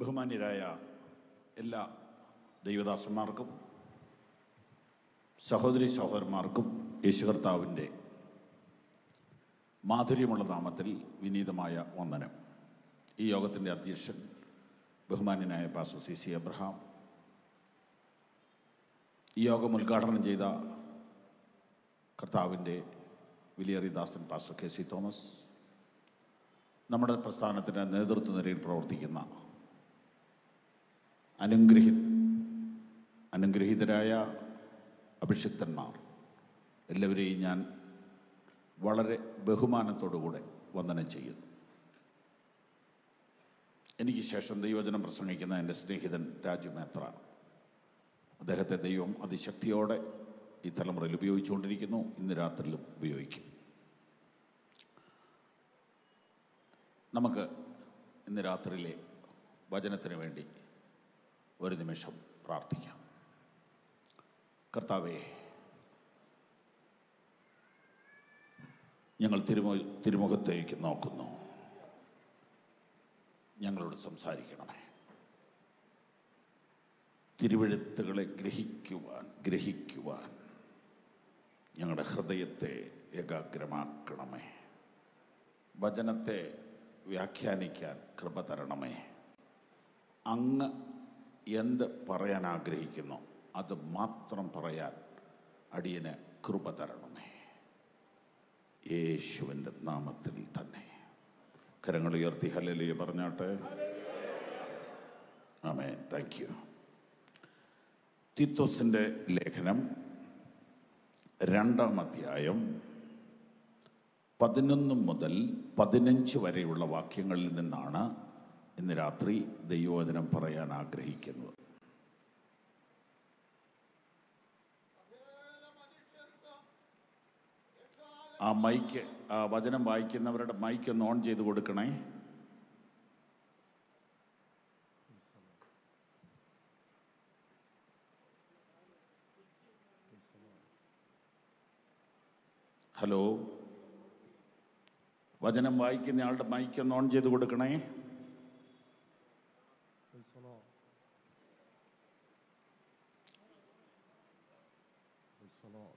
ബഹുമാന്യരായ എല്ലാ ദൈവദാസന്മാർക്കും സഹോദരി സഹോദരന്മാർക്കും യേശു കർത്താവിൻ്റെ മാധുര്യമുള്ള നാമത്തിൽ വിനീതമായ വന്ദനം ഈ യോഗത്തിൻ്റെ അധ്യക്ഷൻ ബഹുമാന്യനായ പാസ്റ്റർ സി സി അബ്രഹാം ഈ യോഗം ഉദ്ഘാടനം ചെയ്ത കർത്താവിൻ്റെ വിലയേറിയദാസൻ പാസ്റ്റർ കെ സി തോമസ് നമ്മുടെ പ്രസ്ഥാനത്തിന് നേതൃത്വ നിരയിൽ പ്രവർത്തിക്കുന്ന അനുഗ്രഹി അനുഗ്രഹീതരായ അഭിഷിക്തന്മാർ എല്ലാവരെയും ഞാൻ വളരെ ബഹുമാനത്തോടുകൂടെ വന്ദനം ചെയ്യുന്നു എനിക്ക് ശേഷം ദൈവജനം പ്രസംഗിക്കുന്ന എൻ്റെ സ്നേഹിതൻ രാജു മേത്ര അദ്ദേഹത്തെ ദൈവം അതിശക്തിയോടെ ഈ തലമുറയിൽ ഉപയോഗിച്ചുകൊണ്ടിരിക്കുന്നു ഇന്ന് രാത്രിയിലും ഉപയോഗിക്കും നമുക്ക് ഇന്ന് രാത്രിയിലെ വചനത്തിന് വേണ്ടി ഒരു നിമിഷം പ്രാർത്ഥിക്കാം കർത്താവേ ഞങ്ങൾ തിരുമു തിരുമുഖത്തേക്ക് നോക്കുന്നു ഞങ്ങളോട് സംസാരിക്കണമേ തിരുവെഴുത്തുകളെ ഗ്രഹിക്കുവാൻ ഗ്രഹിക്കുവാൻ ഞങ്ങളുടെ ഹൃദയത്തെ ഏകാഗ്രമാക്കണമേ വചനത്തെ വ്യാഖ്യാനിക്കാൻ കൃപ തരണമേ അങ്ങ് എന്ത് പറയാൻ ആഗ്രഹിക്കുന്നു അത് മാത്രം പറയാൻ അടിയന് കൃപ തരണമേ യേശുവിൻ്റെ നാമത്തിൽ തന്നെ കരങ്ങൾ ഉയർത്തി ഹല്ലേലൂയ പറഞ്ഞാട്ടെ ആമേ താങ്ക് യു തിത്തോസിൻ്റെ ലേഖനം രണ്ടാം അധ്യായം പതിനൊന്ന് മുതൽ പതിനഞ്ച് വരെയുള്ള വാക്യങ്ങളിൽ നിന്നാണ് ഇന്ന് രാത്രി ദൈവവചനം പറയാൻ ആഗ്രഹിക്കുന്നത് ആ മൈക്ക് ആ വചനം വായിക്കുന്നവരുടെ മൈക്ക് ഒന്ന് ഓൺ ചെയ്ത് കൊടുക്കണേ ഹലോ വചനം വായിക്കുന്ന ആളുടെ മൈക്ക് ഒന്ന് ഓൺ ചെയ്ത് കൊടുക്കണേ Praise the Lord. Praise the Lord.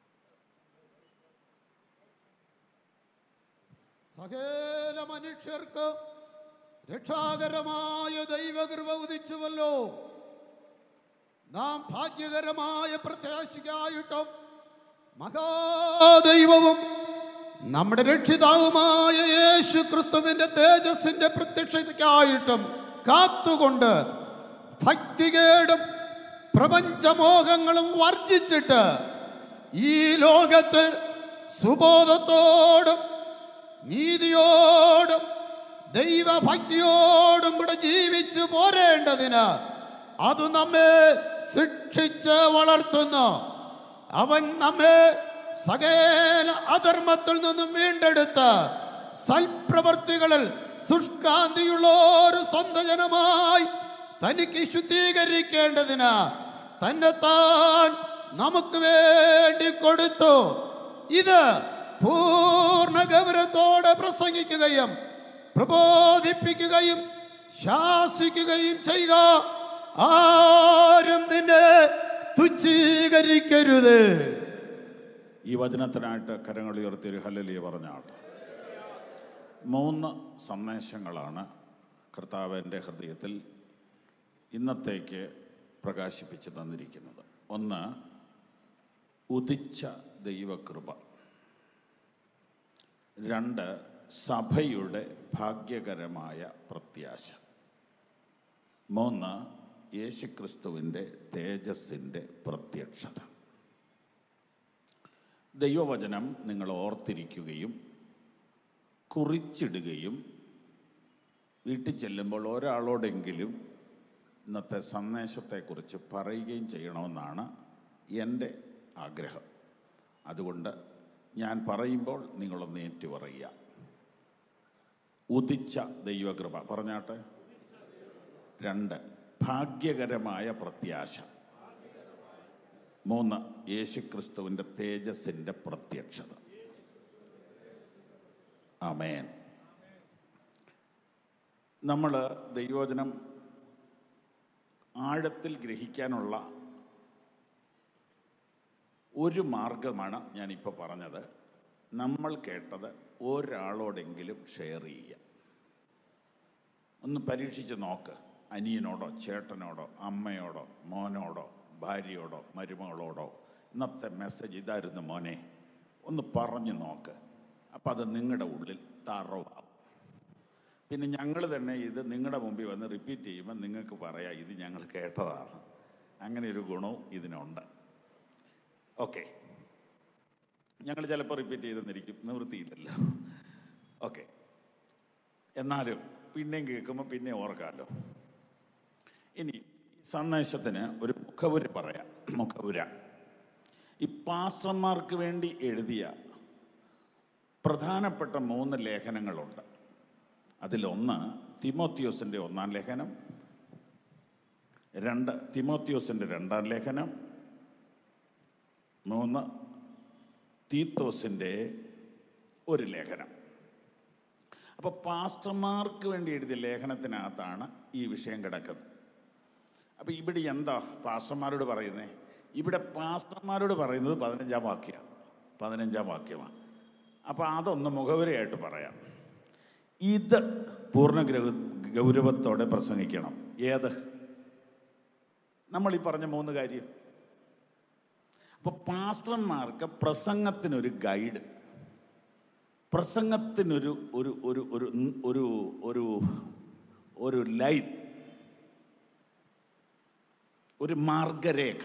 സകല മനുഷ്യർക്ക് രക്ഷാകരമായ ദൈവകൃപ ഉദിച്ചുവല്ലോ നാം ഭാഗ്യകരമായ പ്രത്യാശിക്കായിട്ടും മഹാദൈവവും നമ്മുടെ രക്ഷിതാവുമായ യേശു ക്രിസ്തുവിന്റെ തേജസ്സിന്റെ പ്രത്യക്ഷതയ്ക്കായിട്ടും കാത്തുകൊണ്ട് ഭക്തികേടും പ്രപഞ്ചമോഹങ്ങളും വർജിച്ചിട്ട് ഈ ലോകത്ത് സുബോധത്തോടും നീതിയോടും ദൈവഭക്തിയോടും കൂടെ ജീവിച്ചു പോരേണ്ടതിന് അത് നമ്മെ ശിക്ഷിച്ച് വളർത്തുന്നു അവൻ നമ്മെ സകല അധർമ്മത്തിൽ നിന്നും വീണ്ടെടുത്ത് സൽപ്രവർത്തികളിൽ ശുഷ്കാന്തിയുള്ള ഒരു സ്വന്തം ജനമായി തനിക്ക് ശുദ്ധീകരിക്കേണ്ടതിന് തന്നെ താൻ നമുക്ക് വേണ്ടി കൊടുത്തു ഇത് പൂർണ്ണ ഗൗരവത്തോടെ പ്രസംഗിക്കുകയും പ്രബോധിപ്പിക്കുകയും ശാസിക്കുകയും ചെയ്യുക ആരും നിന്നെ തുച്ഛീകരിക്കരുത് ഈ വചനത്തിനായിട്ട് കരങ്ങൾ ഉയർത്തി ഒരു ഹല്ലലിയ പറഞ്ഞാട്ട് മൂന്ന് സന്ദേശങ്ങളാണ് കർത്താവിൻ്റെ ഹൃദയത്തിൽ ഇന്നത്തേക്ക് പ്രകാശിപ്പിച്ച് തന്നിരിക്കുന്നത് ഒന്ന് ഉദിച്ച ദൈവകൃപ രണ്ട് സഭയുടെ ഭാഗ്യകരമായ പ്രത്യാശ മൂന്ന് യേശുക്രിസ്തുവിൻ്റെ തേജസ്സിൻ്റെ പ്രത്യക്ഷത ദൈവവചനം നിങ്ങൾ ഓർത്തിരിക്കുകയും കുറിച്ചിടുകയും വീട്ടിൽ ചെല്ലുമ്പോൾ ഒരാളോടെങ്കിലും ഇന്നത്തെ സന്ദേശത്തെക്കുറിച്ച് പറയുകയും ചെയ്യണമെന്നാണ് എൻ്റെ ആഗ്രഹം അതുകൊണ്ട് ഞാൻ പറയുമ്പോൾ നിങ്ങളൊന്ന് ഏറ്റു പറയുക ഉദിച്ച ദൈവകൃപ പറഞ്ഞാട്ടെ രണ്ട് ഭാഗ്യകരമായ പ്രത്യാശ മൂന്ന് യേശുക്രിസ്തുവിൻ്റെ തേജസ്സിൻ്റെ പ്രത്യക്ഷത ആമേൻ നമ്മൾ ദൈവവചനം ആഴത്തിൽ ഗ്രഹിക്കാനുള്ള ഒരു മാർഗമാണ് ഞാനിപ്പോൾ പറഞ്ഞത് നമ്മൾ കേട്ടത് ഒരാളോടെങ്കിലും ഷെയർ ചെയ്യുക ഒന്ന് പരീക്ഷിച്ച് നോക്ക് അനിയനോടോ ചേട്ടനോടോ അമ്മയോടോ മോനോടോ ഭാര്യയോടോ മരുമകളോടോ ഇന്നത്തെ മെസ്സേജ് ഇതായിരുന്നു മോനെ ഒന്ന് പറഞ്ഞു നോക്ക് അപ്പം അത് നിങ്ങളുടെ ഉള്ളിൽ തറവാകും പിന്നെ ഞങ്ങൾ തന്നെ ഇത് നിങ്ങളുടെ മുമ്പിൽ വന്ന് റിപ്പീറ്റ് ചെയ്യുമ്പോൾ നിങ്ങൾക്ക് പറയാം ഇത് ഞങ്ങൾ കേട്ടതാണ് അങ്ങനെ ഒരു ഗുണവും ഇതിനുണ്ട് ഓക്കെ ഞങ്ങൾ ചിലപ്പോൾ റിപ്പീറ്റ് ചെയ്തെന്നിരിക്കും നിവൃത്തിയില്ലല്ലോ ഓക്കെ എന്നാലും പിന്നെയും കേൾക്കുമ്പോൾ പിന്നെ ഓർക്കാമല്ലോ ഇനി സന്ദേശത്തിന് ഒരു മുഖവുര പറയാം മുഖവുര ഈ പാസ്റ്റർമാർക്ക് വേണ്ടി എഴുതിയ പ്രധാനപ്പെട്ട മൂന്ന് ലേഖനങ്ങളുണ്ട് അതിലൊന്ന് തിമോത്തിയോസിൻ്റെ ഒന്നാം ലേഖനം രണ്ട് തിമോത്തിയോസിൻ്റെ രണ്ടാം ലേഖനം മൂന്ന് തീത്തോസിൻ്റെ ഒരു ലേഖനം അപ്പോൾ പാസ്റ്റർമാർക്ക് വേണ്ടി എഴുതിയ ലേഖനത്തിനകത്താണ് ഈ വിഷയം കിടക്കുന്നത് അപ്പോൾ ഇവിടെ എന്താ പാസ്റ്റർമാരോട് പറയുന്നത് ഇവിടെ പാസ്റ്റർമാരോട് പറയുന്നത് പതിനഞ്ചാം വാക്യമാണ് പതിനഞ്ചാം വാക്യമാണ് അപ്പോൾ അതൊന്ന് മുഖവരയായിട്ട് പറയാം ഇത് പൂർണ്ണ ഗ്രഹ ഗൗരവത്തോടെ പ്രസംഗിക്കണം ഏത് നമ്മൾ ഈ പറഞ്ഞ മൂന്ന് കാര്യം അപ്പോൾ പാസ്റ്റർമാർക്ക് പ്രസംഗത്തിനൊരു ഗൈഡ് പ്രസംഗത്തിനൊരു ഒരു ഒരു ഒരു ഒരു ഒരു ഒരു ലൈൻ ഒരു മാർഗരേഖ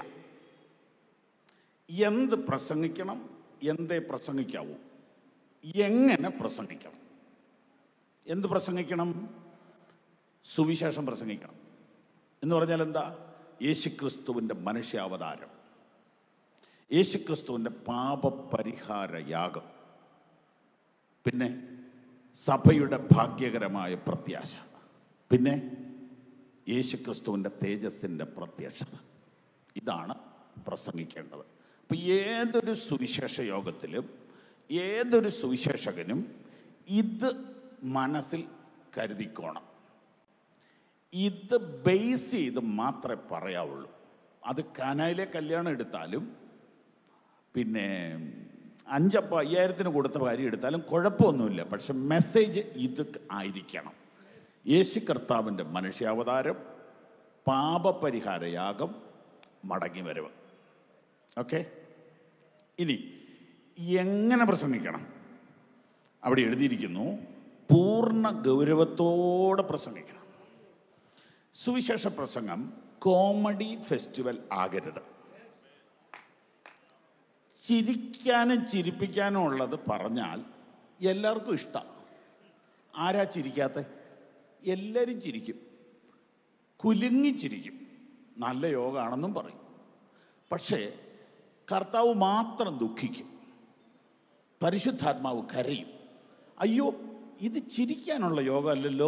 എന്ത് പ്രസംഗിക്കണം എന്തേ പ്രസംഗിക്കാവൂ എങ്ങനെ പ്രസംഗിക്കണം എന്ത് പ്രസംഗിക്കണം സുവിശേഷം പ്രസംഗിക്കണം എന്ന് പറഞ്ഞാൽ എന്താ യേശുക്രിസ്തുവിൻ്റെ മനുഷ്യാവതാരം യേശുക്രിസ്തുവിൻ്റെ പാപപരിഹാര യാഗം പിന്നെ സഭയുടെ ഭാഗ്യകരമായ പ്രത്യാശ പിന്നെ യേശുക്രിസ്തുവിൻ്റെ തേജസ്സിൻ്റെ പ്രത്യക്ഷത ഇതാണ് പ്രസംഗിക്കേണ്ടത് അപ്പം ഏതൊരു സുവിശേഷ യോഗത്തിലും ഏതൊരു സുവിശേഷകനും ഇത് മനസ്സിൽ കരുതിക്കോണം ഇത് ബേസ് ചെയ്ത് മാത്രമേ പറയാവുള്ളൂ അത് കാനായിലെ കല്യാണം എടുത്താലും പിന്നെ അഞ്ചപ്പം അയ്യായിരത്തിന് കൊടുത്ത ഭാര്യ എടുത്താലും കുഴപ്പമൊന്നുമില്ല പക്ഷെ മെസ്സേജ് ഇത് ആയിരിക്കണം യേശു കർത്താവിൻ്റെ മനുഷ്യാവതാരം പാപപരിഹാരയാഗം മടങ്ങി വരവ് ഓക്കെ ഇനി എങ്ങനെ പ്രസംഗിക്കണം അവിടെ എഴുതിയിരിക്കുന്നു പൂർണ്ണ ഗൗരവത്തോടെ പ്രസംഗിക്കണം സുവിശേഷ പ്രസംഗം കോമഡി ഫെസ്റ്റിവൽ ആകരുത് ചിരിക്കാനും ചിരിപ്പിക്കാനും ഉള്ളത് പറഞ്ഞാൽ എല്ലാവർക്കും ഇഷ്ടമാണ് ആരാ ചിരിക്കാത്ത എല്ലാവരും ചിരിക്കും കുലുങ്ങി ചിരിക്കും നല്ല യോഗമാണെന്നും പറയും പക്ഷേ കർത്താവ് മാത്രം ദുഃഖിക്കും പരിശുദ്ധാത്മാവ് കരയും അയ്യോ ഇത് ചിരിക്കാനുള്ള യോഗം അല്ലല്ലോ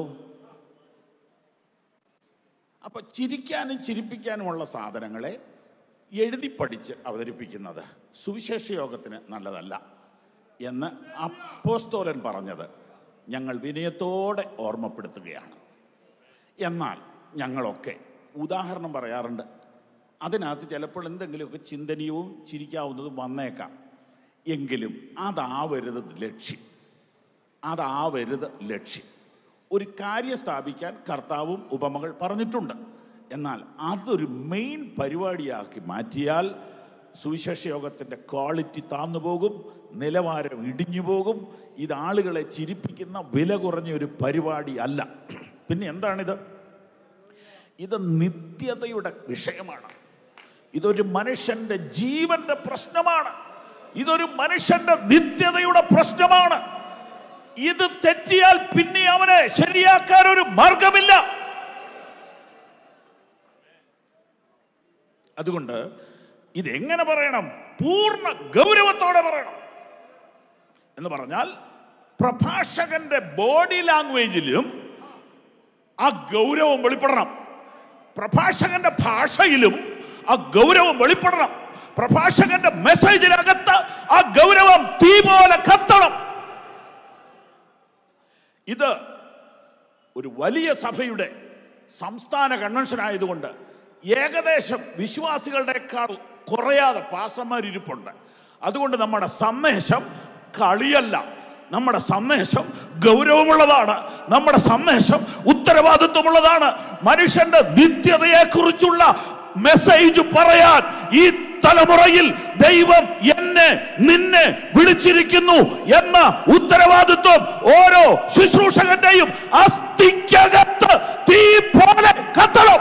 അപ്പൊ ചിരിക്കാനും ചിരിപ്പിക്കാനുമുള്ള സാധനങ്ങളെ എഴുതി പഠിച്ച് അവതരിപ്പിക്കുന്നത് സുവിശേഷ യോഗത്തിന് നല്ലതല്ല എന്ന് അപ്പോസ്തോലൻ പറഞ്ഞത് ഞങ്ങൾ വിനയത്തോടെ ഓർമ്മപ്പെടുത്തുകയാണ് എന്നാൽ ഞങ്ങളൊക്കെ ഉദാഹരണം പറയാറുണ്ട് അതിനകത്ത് ചിലപ്പോൾ എന്തെങ്കിലുമൊക്കെ ചിന്തനീയവും ചിരിക്കാവുന്നതും വന്നേക്കാം എങ്കിലും അതാവരുത് ലക്ഷ്യം അതാവരുത് ലക്ഷ്യം ഒരു കാര്യം സ്ഥാപിക്കാൻ കർത്താവും ഉപമകൾ പറഞ്ഞിട്ടുണ്ട് എന്നാൽ അതൊരു മെയിൻ പരിപാടിയാക്കി മാറ്റിയാൽ സുവിശേഷ യോഗത്തിൻ്റെ ക്വാളിറ്റി താന്നു പോകും നിലവാരം ഇടിഞ്ഞു പോകും ഇത് ആളുകളെ ചിരിപ്പിക്കുന്ന വില കുറഞ്ഞ ഒരു പരിപാടി അല്ല പിന്നെ എന്താണിത് ഇത് നിത്യതയുടെ വിഷയമാണ് ഇതൊരു മനുഷ്യന്റെ ജീവന്റെ പ്രശ്നമാണ് ഇതൊരു മനുഷ്യന്റെ നിത്യതയുടെ പ്രശ്നമാണ് ഇത് തെറ്റിയാൽ പിന്നെ അവനെ ശരിയാക്കാൻ ഒരു മാർഗമില്ല അതുകൊണ്ട് ഇതെങ്ങനെ പറയണം പൂർണ്ണ ഗൗരവത്തോടെ പറയണം എന്ന് പറഞ്ഞാൽ പ്രഭാഷകന്റെ ബോഡി ലാംഗ്വേജിലും ആ ഗൗരവം വെളിപ്പെടണം പ്രഭാഷകന്റെ ഭാഷയിലും ആ ഗൗരവം വെളിപ്പെടണം പ്രഭാഷകന്റെ മെസ്സേജിനകത്ത് ആ ഗൗരവം തീ പോലെ കത്തണം ഇത് ഒരു വലിയ സഭയുടെ സംസ്ഥാന കൺവെൻഷൻ ആയതുകൊണ്ട് ഏകദേശം വിശ്വാസികളുടെക്കാൾ കുറയാതെ പാസ്റ്റർമാരിപ്പുണ്ട് അതുകൊണ്ട് നമ്മുടെ സന്ദേശം കളിയല്ല നമ്മുടെ സന്ദേശം ഗൗരവമുള്ളതാണ് നമ്മുടെ സന്ദേശം ഉത്തരവാദിത്വമുള്ളതാണ് മനുഷ്യന്റെ നിത്യതയെക്കുറിച്ചുള്ള മെസ്സേജ് പറയാൻ ഈ തലമുറയിൽ ദൈവം എന്നെ നിന്നെ വിളിച്ചിരിക്കുന്നു എന്ന ഉത്തരവാദിത്വം ഓരോ ശുശ്രൂഷകന്റെയും അസ്ഥിക്കകത്ത് തീ പോലെ കത്തണം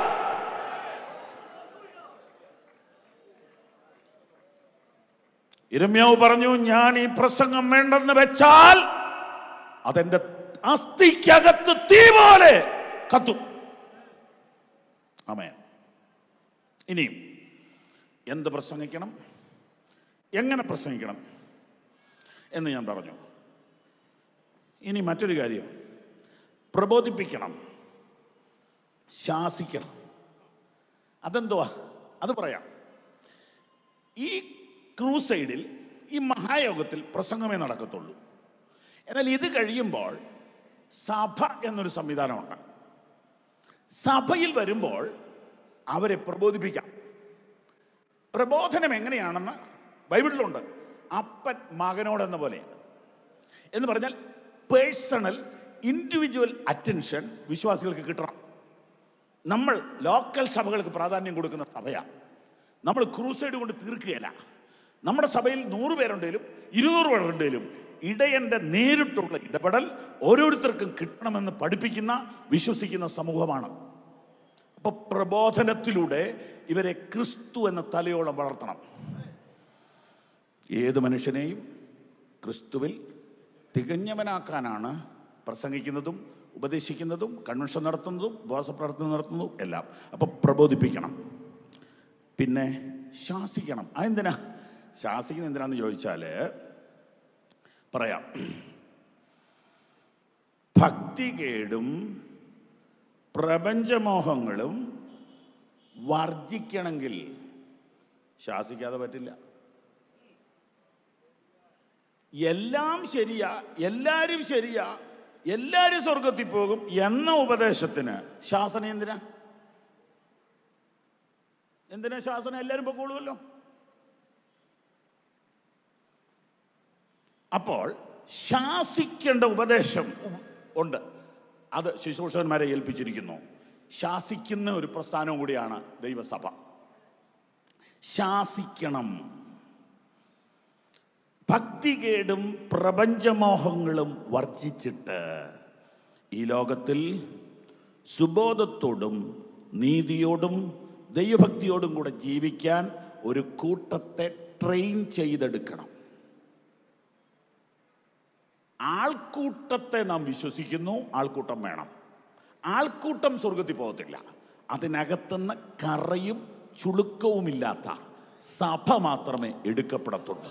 ഇരമ്യാവ് പറഞ്ഞു ഞാൻ ഈ പ്രസംഗം വേണ്ടെന്ന് വെച്ചാൽ അതെന്റെ അസ്ഥിക്കകത്ത് തീ പോലെ കത്തും ആമേൻ ഇനിയും എന്ത് പ്രസംഗിക്കണം എങ്ങനെ പ്രസംഗിക്കണം എന്ന് ഞാൻ പറഞ്ഞു ഇനി മറ്റൊരു കാര്യം പ്രബോധിപ്പിക്കണം ശാസിക്കണം അതെന്തുവാ അത് പറയാം ഈ ക്രൂസൈഡിൽ ഈ മഹായോഗത്തിൽ പ്രസംഗമേ നടക്കത്തുള്ളൂ എന്നാൽ ഇത് കഴിയുമ്പോൾ സഭ എന്നൊരു സംവിധാനമുണ്ട് സഭയിൽ വരുമ്പോൾ അവരെ പ്രബോധിപ്പിക്കാം പ്രബോധനം എങ്ങനെയാണെന്ന് ബൈബിളിലുണ്ട് അപ്പൻ മകനോടെന്ന പോലെ എന്ന് പറഞ്ഞാൽ പേഴ്സണൽ ഇൻഡിവിജ്വൽ അറ്റൻഷൻ വിശ്വാസികൾക്ക് കിട്ടണം നമ്മൾ ലോക്കൽ സഭകൾക്ക് പ്രാധാന്യം കൊടുക്കുന്ന സഭയാണ് നമ്മൾ ക്രൂസൈഡ് കൊണ്ട് തീർക്കുകയില്ല നമ്മുടെ സഭയിൽ നൂറ് പേരുണ്ടെങ്കിലും ഇരുന്നൂറ് പേരുണ്ടെങ്കിലും ഇടയന്റെ നേരിട്ടുള്ള ഇടപെടൽ ഓരോരുത്തർക്കും കിട്ടണമെന്ന് പഠിപ്പിക്കുന്ന വിശ്വസിക്കുന്ന സമൂഹമാണ് അപ്പൊ പ്രബോധനത്തിലൂടെ ഇവരെ ക്രിസ്തു എന്ന തലയോളം വളർത്തണം ഏത് മനുഷ്യനെയും ക്രിസ്തുവിൽ തികഞ്ഞവനാക്കാനാണ് പ്രസംഗിക്കുന്നതും ഉപദേശിക്കുന്നതും കൺവെൻഷൻ നടത്തുന്നതും ഉപവാസപ്രാർത്ഥന നടത്തുന്നതും എല്ലാം അപ്പൊ പ്രബോധിപ്പിക്കണം പിന്നെ ശാസിക്കണം അതെന്തിനാ ശാസിക്കുന്നത് എന്തിനാന്ന് ചോദിച്ചാല് പറയാം ഭക്തികേടും പ്രപഞ്ചമോഹങ്ങളും വർജിക്കണമെങ്കിൽ ശാസിക്കാതെ പറ്റില്ല എല്ലാം ശരിയാ എല്ലാരും ശരിയാ എല്ലാരും സ്വർഗത്തിൽ പോകും എന്ന ഉപദേശത്തിന് ശാസന എന്തിനാ എന്തിനാ ശാസന എല്ലാരും പൊക്കോളുമല്ലോ അപ്പോൾ ശാസിക്കേണ്ട ഉപദേശം ഉ- ഉണ്ട് അത് ശുശ്രൂഷകന്മാരെ ഏൽപ്പിച്ചിരിക്കുന്നു ശാസിക്കുന്ന ഒരു പ്രസ്ഥാനം കൂടിയാണ് ദൈവസഭ ശാസിക്കണം ഭക്തികേടും പ്രപഞ്ചമോഹങ്ങളും വർജിച്ചിട്ട് ഈ ലോകത്തിൽ സുബോധത്തോടും നീതിയോടും ദൈവഭക്തിയോടും കൂടെ ജീവിക്കാൻ ഒരു കൂട്ടത്തെ ട്രെയിൻ ചെയ്തെടുക്കണം ആൾക്കൂട്ടത്തെ നാം വിശ്വസിക്കുന്നു ആൾക്കൂട്ടം വേണം ആൾക്കൂട്ടം സ്വർഗത്തിൽ പോകത്തില്ല അതിനകത്തുനിന്ന് കറയും ചുളുക്കവുമില്ലാത്ത സഭ മാത്രമേ എടുക്കപ്പെടത്തുള്ളൂ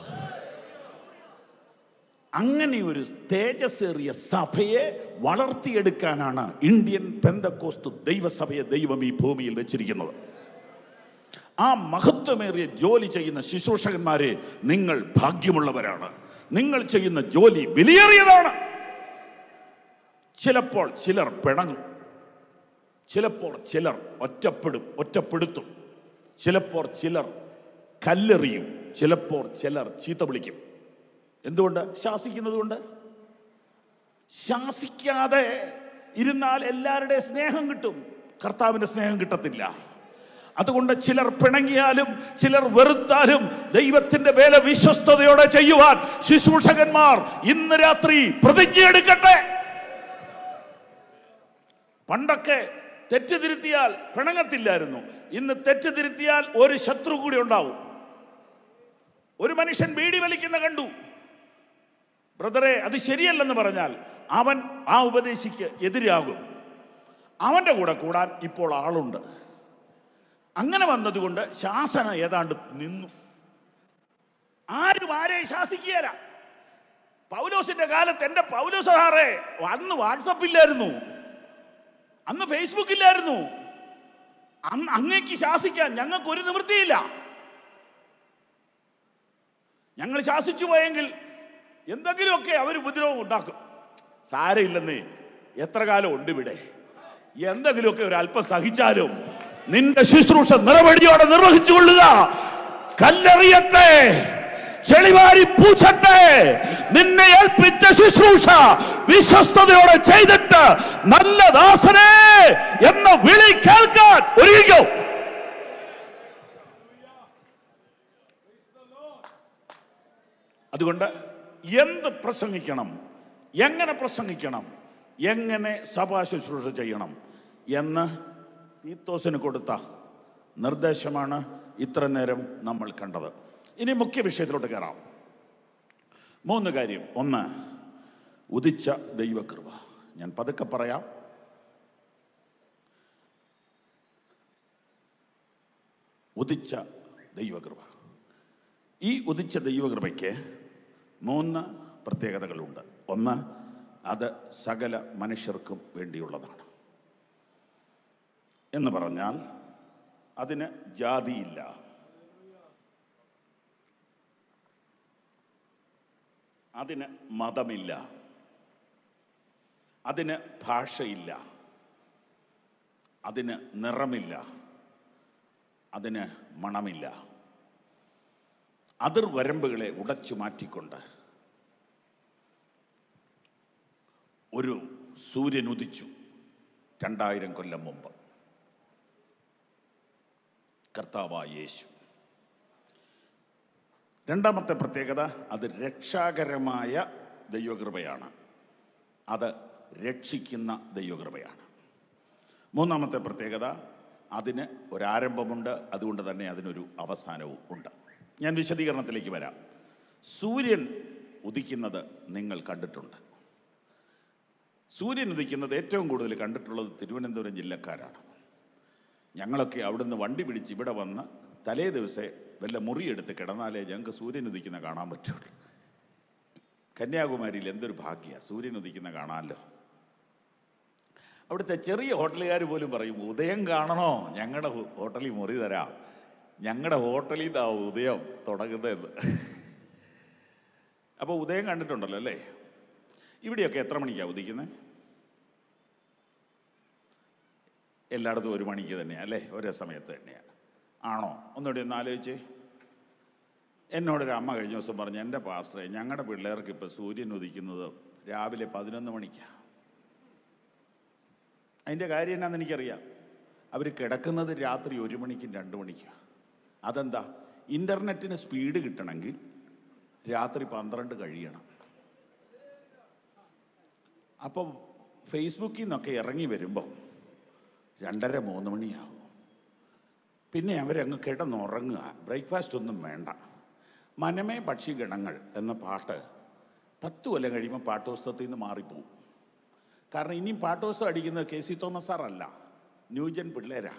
അങ്ങനെ ഒരു തേജസ്സേറിയ സഭയെ വളർത്തിയെടുക്കാനാണ് ഇന്ത്യൻ പെന്തക്കോസ്തു ദൈവസഭയെ ദൈവം ഈ ഭൂമിയിൽ വെച്ചിരിക്കുന്നത് ആ മഹത്വമേറിയ ജോലി ചെയ്യുന്ന ശുശ്രൂഷകന്മാരെ നിങ്ങൾ ഭാഗ്യമുള്ളവരാണ് നിങ്ങൾ ചെയ്യുന്ന ജോലി വിലയേറിയതാണ് ചിലപ്പോൾ ചിലർ പിണങ്ങും ചിലപ്പോൾ ചിലർ ഒറ്റപ്പെടും ഒറ്റപ്പെടുത്തും ചിലപ്പോൾ ചിലർ കല്ലെറിയും ചിലപ്പോൾ ചിലർ ചീത്ത വിളിക്കും എന്തുകൊണ്ട് ശാസിക്കുന്നത് കൊണ്ട് ശാസിക്കാതെ ഇരുന്നാൽ എല്ലാവരുടെയും സ്നേഹം കിട്ടും കർത്താവിന്റെ സ്നേഹം കിട്ടത്തില്ല അതുകൊണ്ട് ചിലർ പിണങ്ങിയാലും ചിലർ വെറുത്താലും ദൈവത്തിന്റെ വേല വിശ്വസ്തയോടെ ചെയ്യുവാൻ ശുശ്രൂഷകന്മാർ ഇന്ന് രാത്രി പ്രതിജ്ഞയെടുക്കട്ടെ പണ്ടൊക്കെ തെറ്റ് തിരുത്തിയാൽ പിണങ്ങത്തില്ലായിരുന്നു ഇന്ന് തെറ്റ് തിരുത്തിയാൽ ഒരു ശത്രു കൂടി ഉണ്ടാവും ഒരു മനുഷ്യൻ ബീഡി വലിക്കുന്ന കണ്ടു ബ്രദറെ അത് ശരിയല്ലെന്ന് പറഞ്ഞാൽ അവൻ ആ ഉപദേശിക്ക് എതിരാകും അവന്റെ കൂടെ കൂടാൻ ഇപ്പോൾ ആളുണ്ട് അങ്ങനെ വന്നതുകൊണ്ട് ശാസന ഏതാണ്ട് നിന്നു ആരും ആരെയും ശാസിക്കുകയല്ല പൗലോസിന്റെ കാലത്ത് എന്റെ പൗലോസ് സാറേ അന്ന് വാട്സപ്പ് ഇല്ലായിരുന്നു അന്ന് ഫേസ്ബുക്ക് ഇല്ലായിരുന്നു അന്ന് അങ്ങേക്ക് ശാസിക്കാൻ ഞങ്ങൾക്ക് ഒരു നിവൃത്തിയില്ല ഞങ്ങൾ ശാസിച്ചു പോയെങ്കിൽ എന്തെങ്കിലുമൊക്കെ അവർ ഉപദ്രവം ഉണ്ടാക്കും സാരയില്ലെന്നേ എത്ര കാലം ഉണ്ട് ഇവിടെ എന്തെങ്കിലുമൊക്കെ ഒരു അല്പം സഹിച്ചാലും നിന്റെ ശുശ്രൂഷ നിറവടിയോടെ നിർവഹിച്ചു കൊള്ളുക കല്ലെറിയട്ടെ ചെളിവാരി പൂച്ചട്ടെ നിന്നെ ഏൽപ്പിച്ച ശുശ്രൂഷ വിശ്വസ്തയോടെ ചെയ്തിട്ട് നല്ല ദാസനെ എന്ന വിളി കേൾക്കാൻ ഒരുങ്ങിക്കോ അതുകൊണ്ട് എന്ത് പ്രസംഗിക്കണം എങ്ങനെ പ്രസംഗിക്കണം എങ്ങനെ സഭാ ശുശ്രൂഷ ചെയ്യണം എന്ന് തീത്തോസിന് കൊടുത്ത നിർദ്ദേശമാണ് ഇത്ര നേരം നമ്മൾ കണ്ടത് ഇനി മുഖ്യ വിഷയത്തിലോട്ട് കയറാം മൂന്ന് കാര്യം ഒന്ന് ഉദിച്ച ദൈവകൃപ ഞാൻ പതുക്കെ പറയാം ഉദിച്ച ദൈവകൃപ ഈ ഉദിച്ച ദൈവകൃപയ്ക്ക് മൂന്ന് പ്രത്യേകതകളുണ്ട് ഒന്ന് അത് സകല മനുഷ്യർക്കും വേണ്ടിയുള്ളതാണ് എന്ന് പറഞ്ഞാൽ അതിന് ജാതിയില്ല അതിന് മതമില്ല അതിന് ഭാഷയില്ല അതിന് നിറമില്ല അതിന് മണമില്ല അതിർവരമ്പുകളെ ഉടച്ചു മാറ്റിക്കൊണ്ട് ഒരു സൂര്യൻ ഉദിച്ചു രണ്ടായിരം കൊല്ലം മുമ്പ് കർത്താവായ യേശു രണ്ടാമത്തെ പ്രത്യേകത അത് രക്ഷാകരമായ ദൈവകൃപയാണ് അത് രക്ഷിക്കുന്ന ദൈവകൃപയാണ് മൂന്നാമത്തെ പ്രത്യേകത അതിന് ഒരാരംഭമുണ്ട് അതുകൊണ്ട് തന്നെ അതിനൊരു അവസാനവും ഉണ്ട് ഞാൻ വിശദീകരണത്തിലേക്ക് വരാം സൂര്യൻ ഉദിക്കുന്നത് നിങ്ങൾ കണ്ടിട്ടുണ്ട് സൂര്യൻ ഉദിക്കുന്നത് ഏറ്റവും കൂടുതൽ കണ്ടിട്ടുള്ളത് തിരുവനന്തപുരം ജില്ലക്കാരാണ് ഞങ്ങളൊക്കെ അവിടുന്ന് വണ്ടി പിടിച്ച് ഇവിടെ വന്ന് തലേ ദിവസേ വല്ല മുറിയെടുത്ത് കിടന്നാലേ ഞങ്ങൾക്ക് സൂര്യൻ ഉദിക്കുന്ന കാണാൻ പറ്റുള്ളൂ കന്യാകുമാരിയിൽ എന്തൊരു ഭാഗ്യ സൂര്യൻ ഉദിക്കുന്ന കാണാമല്ലോ അവിടുത്തെ ചെറിയ ഹോട്ടലുകാർ പോലും പറയും ഉദയം കാണണോ ഞങ്ങളുടെ ഹോട്ടലിൽ മുറി തരാം ഞങ്ങളുടെ ഹോട്ടലിൽ നിന്നാ ഉദയം തുടങ്ങുന്നതെന്ന് അപ്പോൾ ഉദയം കണ്ടിട്ടുണ്ടല്ലോ അല്ലേ ഇവിടെയൊക്കെ എത്ര മണിക്കാണ് ഉദിക്കുന്നത് എല്ലായിടത്തും ഒരു മണിക്ക് തന്നെയാണ് അല്ലേ ഒരേ സമയത്ത് തന്നെയാണ് ആണോ ഒന്നുകൂടി ഒന്ന് ആലോചിച്ചേ എന്നോടൊരു അമ്മ കഴിഞ്ഞ ദിവസം പറഞ്ഞു എൻ്റെ പാസ്റ്ററെ ഞങ്ങളുടെ പിള്ളേർക്ക് ഇപ്പോൾ സൂര്യൻ ഉദിക്കുന്നത് രാവിലെ പതിനൊന്ന് മണിക്കാണ് അതിൻ്റെ കാര്യം എന്നാന്ന് എനിക്കറിയാം അവർ കിടക്കുന്നത് രാത്രി ഒരു മണിക്കും രണ്ട് മണിക്കും അതെന്താ ഇൻ്റർനെറ്റിന് സ്പീഡ് കിട്ടണമെങ്കിൽ രാത്രി പന്ത്രണ്ട് കഴിയണം അപ്പം ഫേസ്ബുക്കിൽ നിന്നൊക്കെ ഇറങ്ങി വരുമ്പോൾ രണ്ടര മൂന്ന് മണിയാവും പിന്നെ അവരങ്ങ് കിടന്നുറങ്ങുക ബ്രേക്ക്ഫാസ്റ്റ് ഒന്നും വേണ്ട മനമേ പക്ഷിഗണങ്ങൾ എന്ന പാട്ട് പത്ത് കൊല്ലം കഴിയുമ്പോൾ പാട്ടുപുസ്തകത്തിൽ നിന്ന് മാറിപ്പോവും കാരണം ഇനിയും പാട്ടുപുസ്തകം അടിക്കുന്നത് കെ സി തോമസ് സാറല്ല ന്യൂജൻ പിള്ളേരാ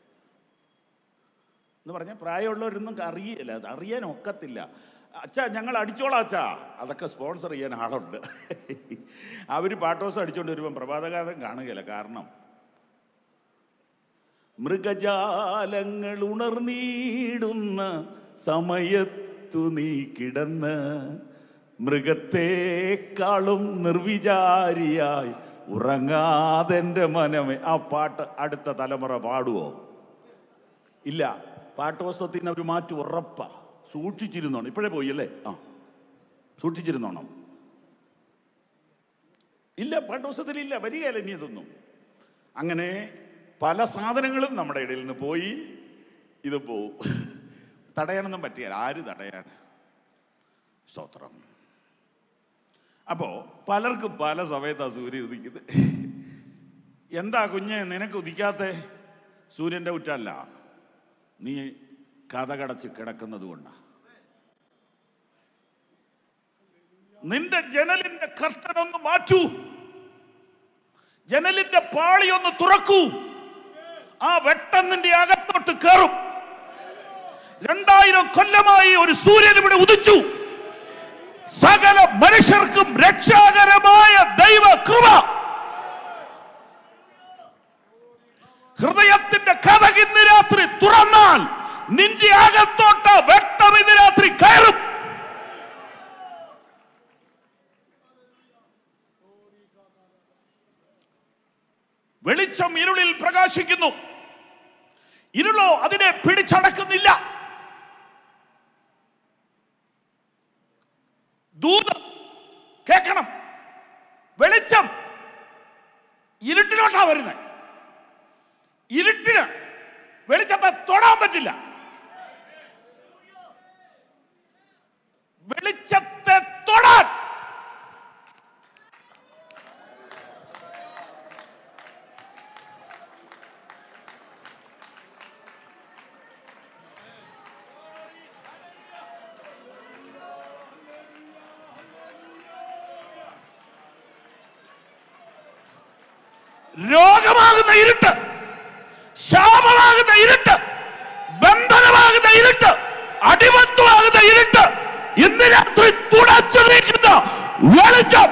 എന്ന് പറഞ്ഞാൽ പ്രായമുള്ളവരൊന്നും അറിയില്ല അത് അറിയാൻ ഒക്കത്തില്ല അച്ഛാ ഞങ്ങൾ അടിച്ചോളാം അച്ഛാ അതൊക്കെ സ്പോൺസർ ചെയ്യാൻ ആളുണ്ട് അവർ പാട്ടോസം അടിച്ചുകൊണ്ട് വരുമ്പം പ്രഭാതകാലം കാണുകയില്ല കാരണം മൃഗജാലങ്ങൾ ഉണർന്നീടുന്ന സമയത്തു നീ കിടന്ന് മൃഗത്തെക്കാളും നിർവിചാരിയായി ഉറങ്ങാതെൻ്റെ മനമേ ആ പാട്ട് അടുത്ത തലമുറ പാടുവോ ഇല്ല പാട്ടുപുസ്തകത്തിന് അവർ മാറ്റി ഉറപ്പാ സൂക്ഷിച്ചിരുന്നോണം ഇപ്പോഴേ പോയി അല്ലേ ആ സൂക്ഷിച്ചിരുന്നോണം ഇല്ല പാട്ടുപുസ്തകത്തിലില്ല വരികയല്ല ഇനി ഇതൊന്നും അങ്ങനെ പല സാധനങ്ങളും നമ്മുടെ ഇടയിൽ നിന്ന് പോയി ഇത് പോവും തടയാനൊന്നും പറ്റിയാൽ ആര് തടയാൻ സ്തോത്രം അപ്പോ പലർക്കും പല സമയത്താ സൂര്യൻ ഉദിക്കുന്നത് എന്താ കുഞ്ഞെ നിനക്ക് ഉദിക്കാത്ത സൂര്യന്റെ കുറ്റമല്ല നീ കഥകടച്ച് കിടക്കുന്നത് കൊണ്ടാ നിന്റെ ജനലിന്റെ കർട്ടൻ ഒന്ന് മാറ്റൂ ജനലിന്റെ പാളി ഒന്ന് തുറക്കൂ ആ വെട്ടം നിന്റെ അകത്തോട്ട് കയറും രണ്ടായിരം കൊല്ലമായി ഒരു സൂര്യൻ ഇവിടെ ഉദിച്ചു സകല മനുഷ്യർക്കും രക്ഷാകരമായ ദൈവ കൃപ ഹൃദയത്തിന്റെ കഥ ഇന്ന് രാത്രി തുറന്നാൽ നിന്റെ അകത്തോട്ട് വെട്ടം ഇന്ന് രാത്രി കയറും വെളിച്ചം ഇരുളിൽ പ്രകാശിക്കുന്നു ഇരുളോ അതിനെ പിടിച്ചടക്കുന്നില്ല ദൂത് കേൾക്കണം വെളിച്ചം ഇരുട്ടിലോട്ടാ വരുന്നത് ഇരുട്ടിന് വെളിച്ചത്തെ തൊടാൻ പറ്റില്ല വെളിച്ചത്തെ തൊടാൻ രോഗമാകുന്ന ഇരുട്ട് ശാപമാകുന്ന ഇരുട്ട് ബന്ധനമാകുന്ന ഇരുട്ട് അടിമത്വമാകുന്ന ഇരുട്ട് ഇന്ന് രാത്രി തുടച്ചു നീക്കുന്ന വെളിച്ചം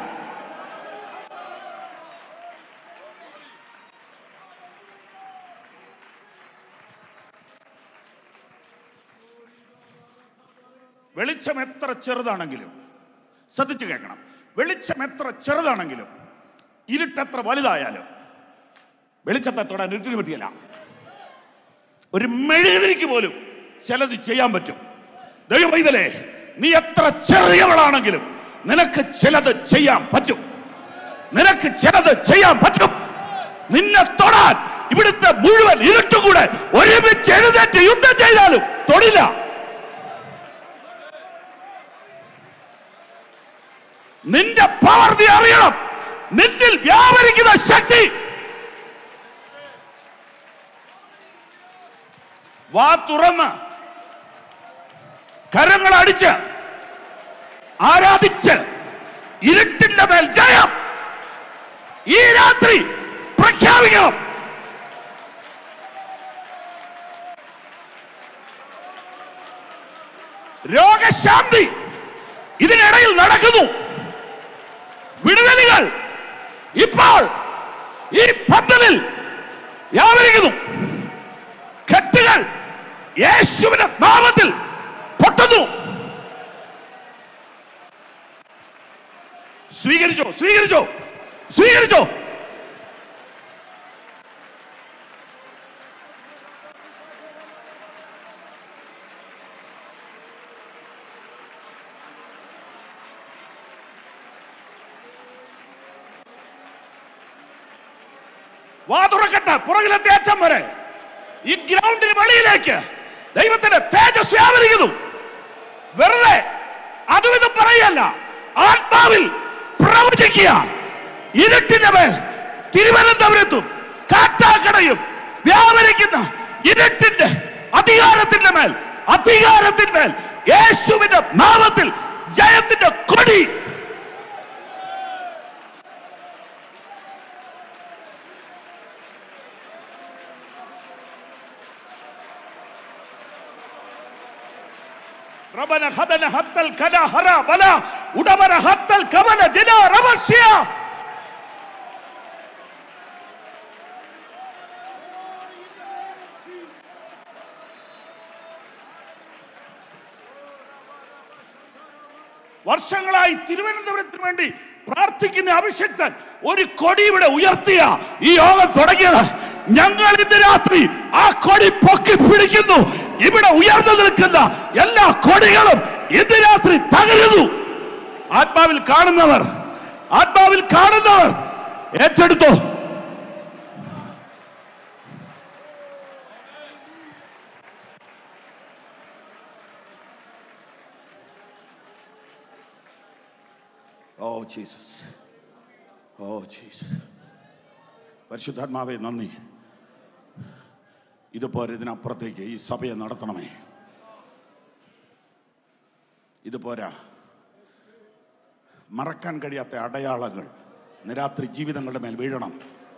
വെളിച്ചം എത്ര ചെറുതാണെങ്കിലും ശ്രദ്ധിച്ചു കേൾക്കണം വെളിച്ചം എത്ര ചെറുതാണെങ്കിലും ഇരുട്ടെത്ര വലുതായാലും വെളിച്ചത്തെ തൊടാൻ ഇരുട്ടിന് പറ്റിയല്ല ഒരു മെഴുകുതിരിക്ക് പോലും ചിലത് ചെയ്യാൻ പറ്റും ദൈവമൈതലേ നീ എത്ര ചെറിയവളാണെങ്കിലും നിനക്ക് ചിലത് ചെയ്യാൻ പറ്റും നിനക്ക് ചിലത് ചെയ്യാൻ പറ്റും നിന്നെ തൊടാൻ ഇവിടുത്തെ മുഴുവൻ ഇരുട്ടുകൂടെ ഒരുമിച്ച് എഴുന്നേറ്റ് യുദ്ധം ചെയ്താലും തൊടില്ല നിന്റെ പവർ നീ അറിയണം നിന്നിൽ വ്യാപരിക്കുന്ന ശക്തി വാ തുറന്ന് കരങ്ങൾ അടിച്ച് ആരാധിച്ച് ഇരുട്ടിന്റെ മേൽ ജയം ഈ രാത്രി പ്രഖ്യാപിക്കണം രോഗശാന്തി ഇതിനിടയിൽ നടക്കുന്നു വിടുതലുകൾ ഇപ്പോൾ ഈ പന്തലിൽ വ്യാപരിക്കുന്നു കെട്ടുകൾ യേശുവിന്റെ നാമത്തിൽ പൊട്ടുന്നു സ്വീകരിച്ചോ സ്വീകരിച്ചോ സ്വീകരിച്ചോ വാ തുറക്കട്ടെ പുറകിലത്തെ അറ്റം വരെ ഈ ഗ്രൗണ്ടിന് വെളിയിലേക്ക് ദൈവത്തിന്റെ തേജസ് വ്യാപരിക്കുന്നു വെറുതെ അതും ഇതും പറയല്ല ആത്മാവിൽ പ്രവചിക്കുക ഇരുട്ടിന്റെ മേൽ തിരുവനന്തപുരത്തും കാട്ടാക്കടയും വ്യാപരിക്കുന്ന ഇരുട്ടിന്റെ അധികാരത്തിന്റെ മേൽ അധികാരത്തിന്മേൽ യേശുവിന്റെ നാമത്തിൽ ജയത്തിന്റെ കൊടി റബന ഹദന ഹത്തൽ കന ഹര ബല ഉടമന ഹത്തൽ കമന ജന റബശ്യ വർഷങ്ങളായി തിരുവനന്തപുരത്തിന് വേണ്ടി പ്രാർത്ഥിക്കുന്ന അഭിഷക്തൻ ഒരു കൊടി ഇവിടെ ഉയർത്തിയ ഈ യോഗം തുടങ്ങിയത് ഞങ്ങൾ ഇന്ന് രാത്രി ആ കൊടി പൊക്കി പിടിക്കുന്നു ഇവിടെ ഉയർന്നു നിൽക്കുന്ന എല്ലാ കൊടികളും ഇന്ന് രാത്രി തകരുന്നു ആത്മാവിൽ കാണുന്നവർ ആത്മാവിൽ കാണുന്നവർ ഏറ്റെടുത്തോ ഓ ജീസസ് ഓ ജീസസ് പരിശുദ്ധാത്മാവെ നന്ദി ഇതുപോലെ ഇതിനപ്പുറത്തേക്ക് ഈ സഭയെ നടത്തണമേ ഇത് പോരാ മറക്കാൻ കഴിയാത്ത അടയാളങ്ങൾ ഇന്ന് രാത്രി ജീവിതങ്ങളുടെ മേൽ വീഴണം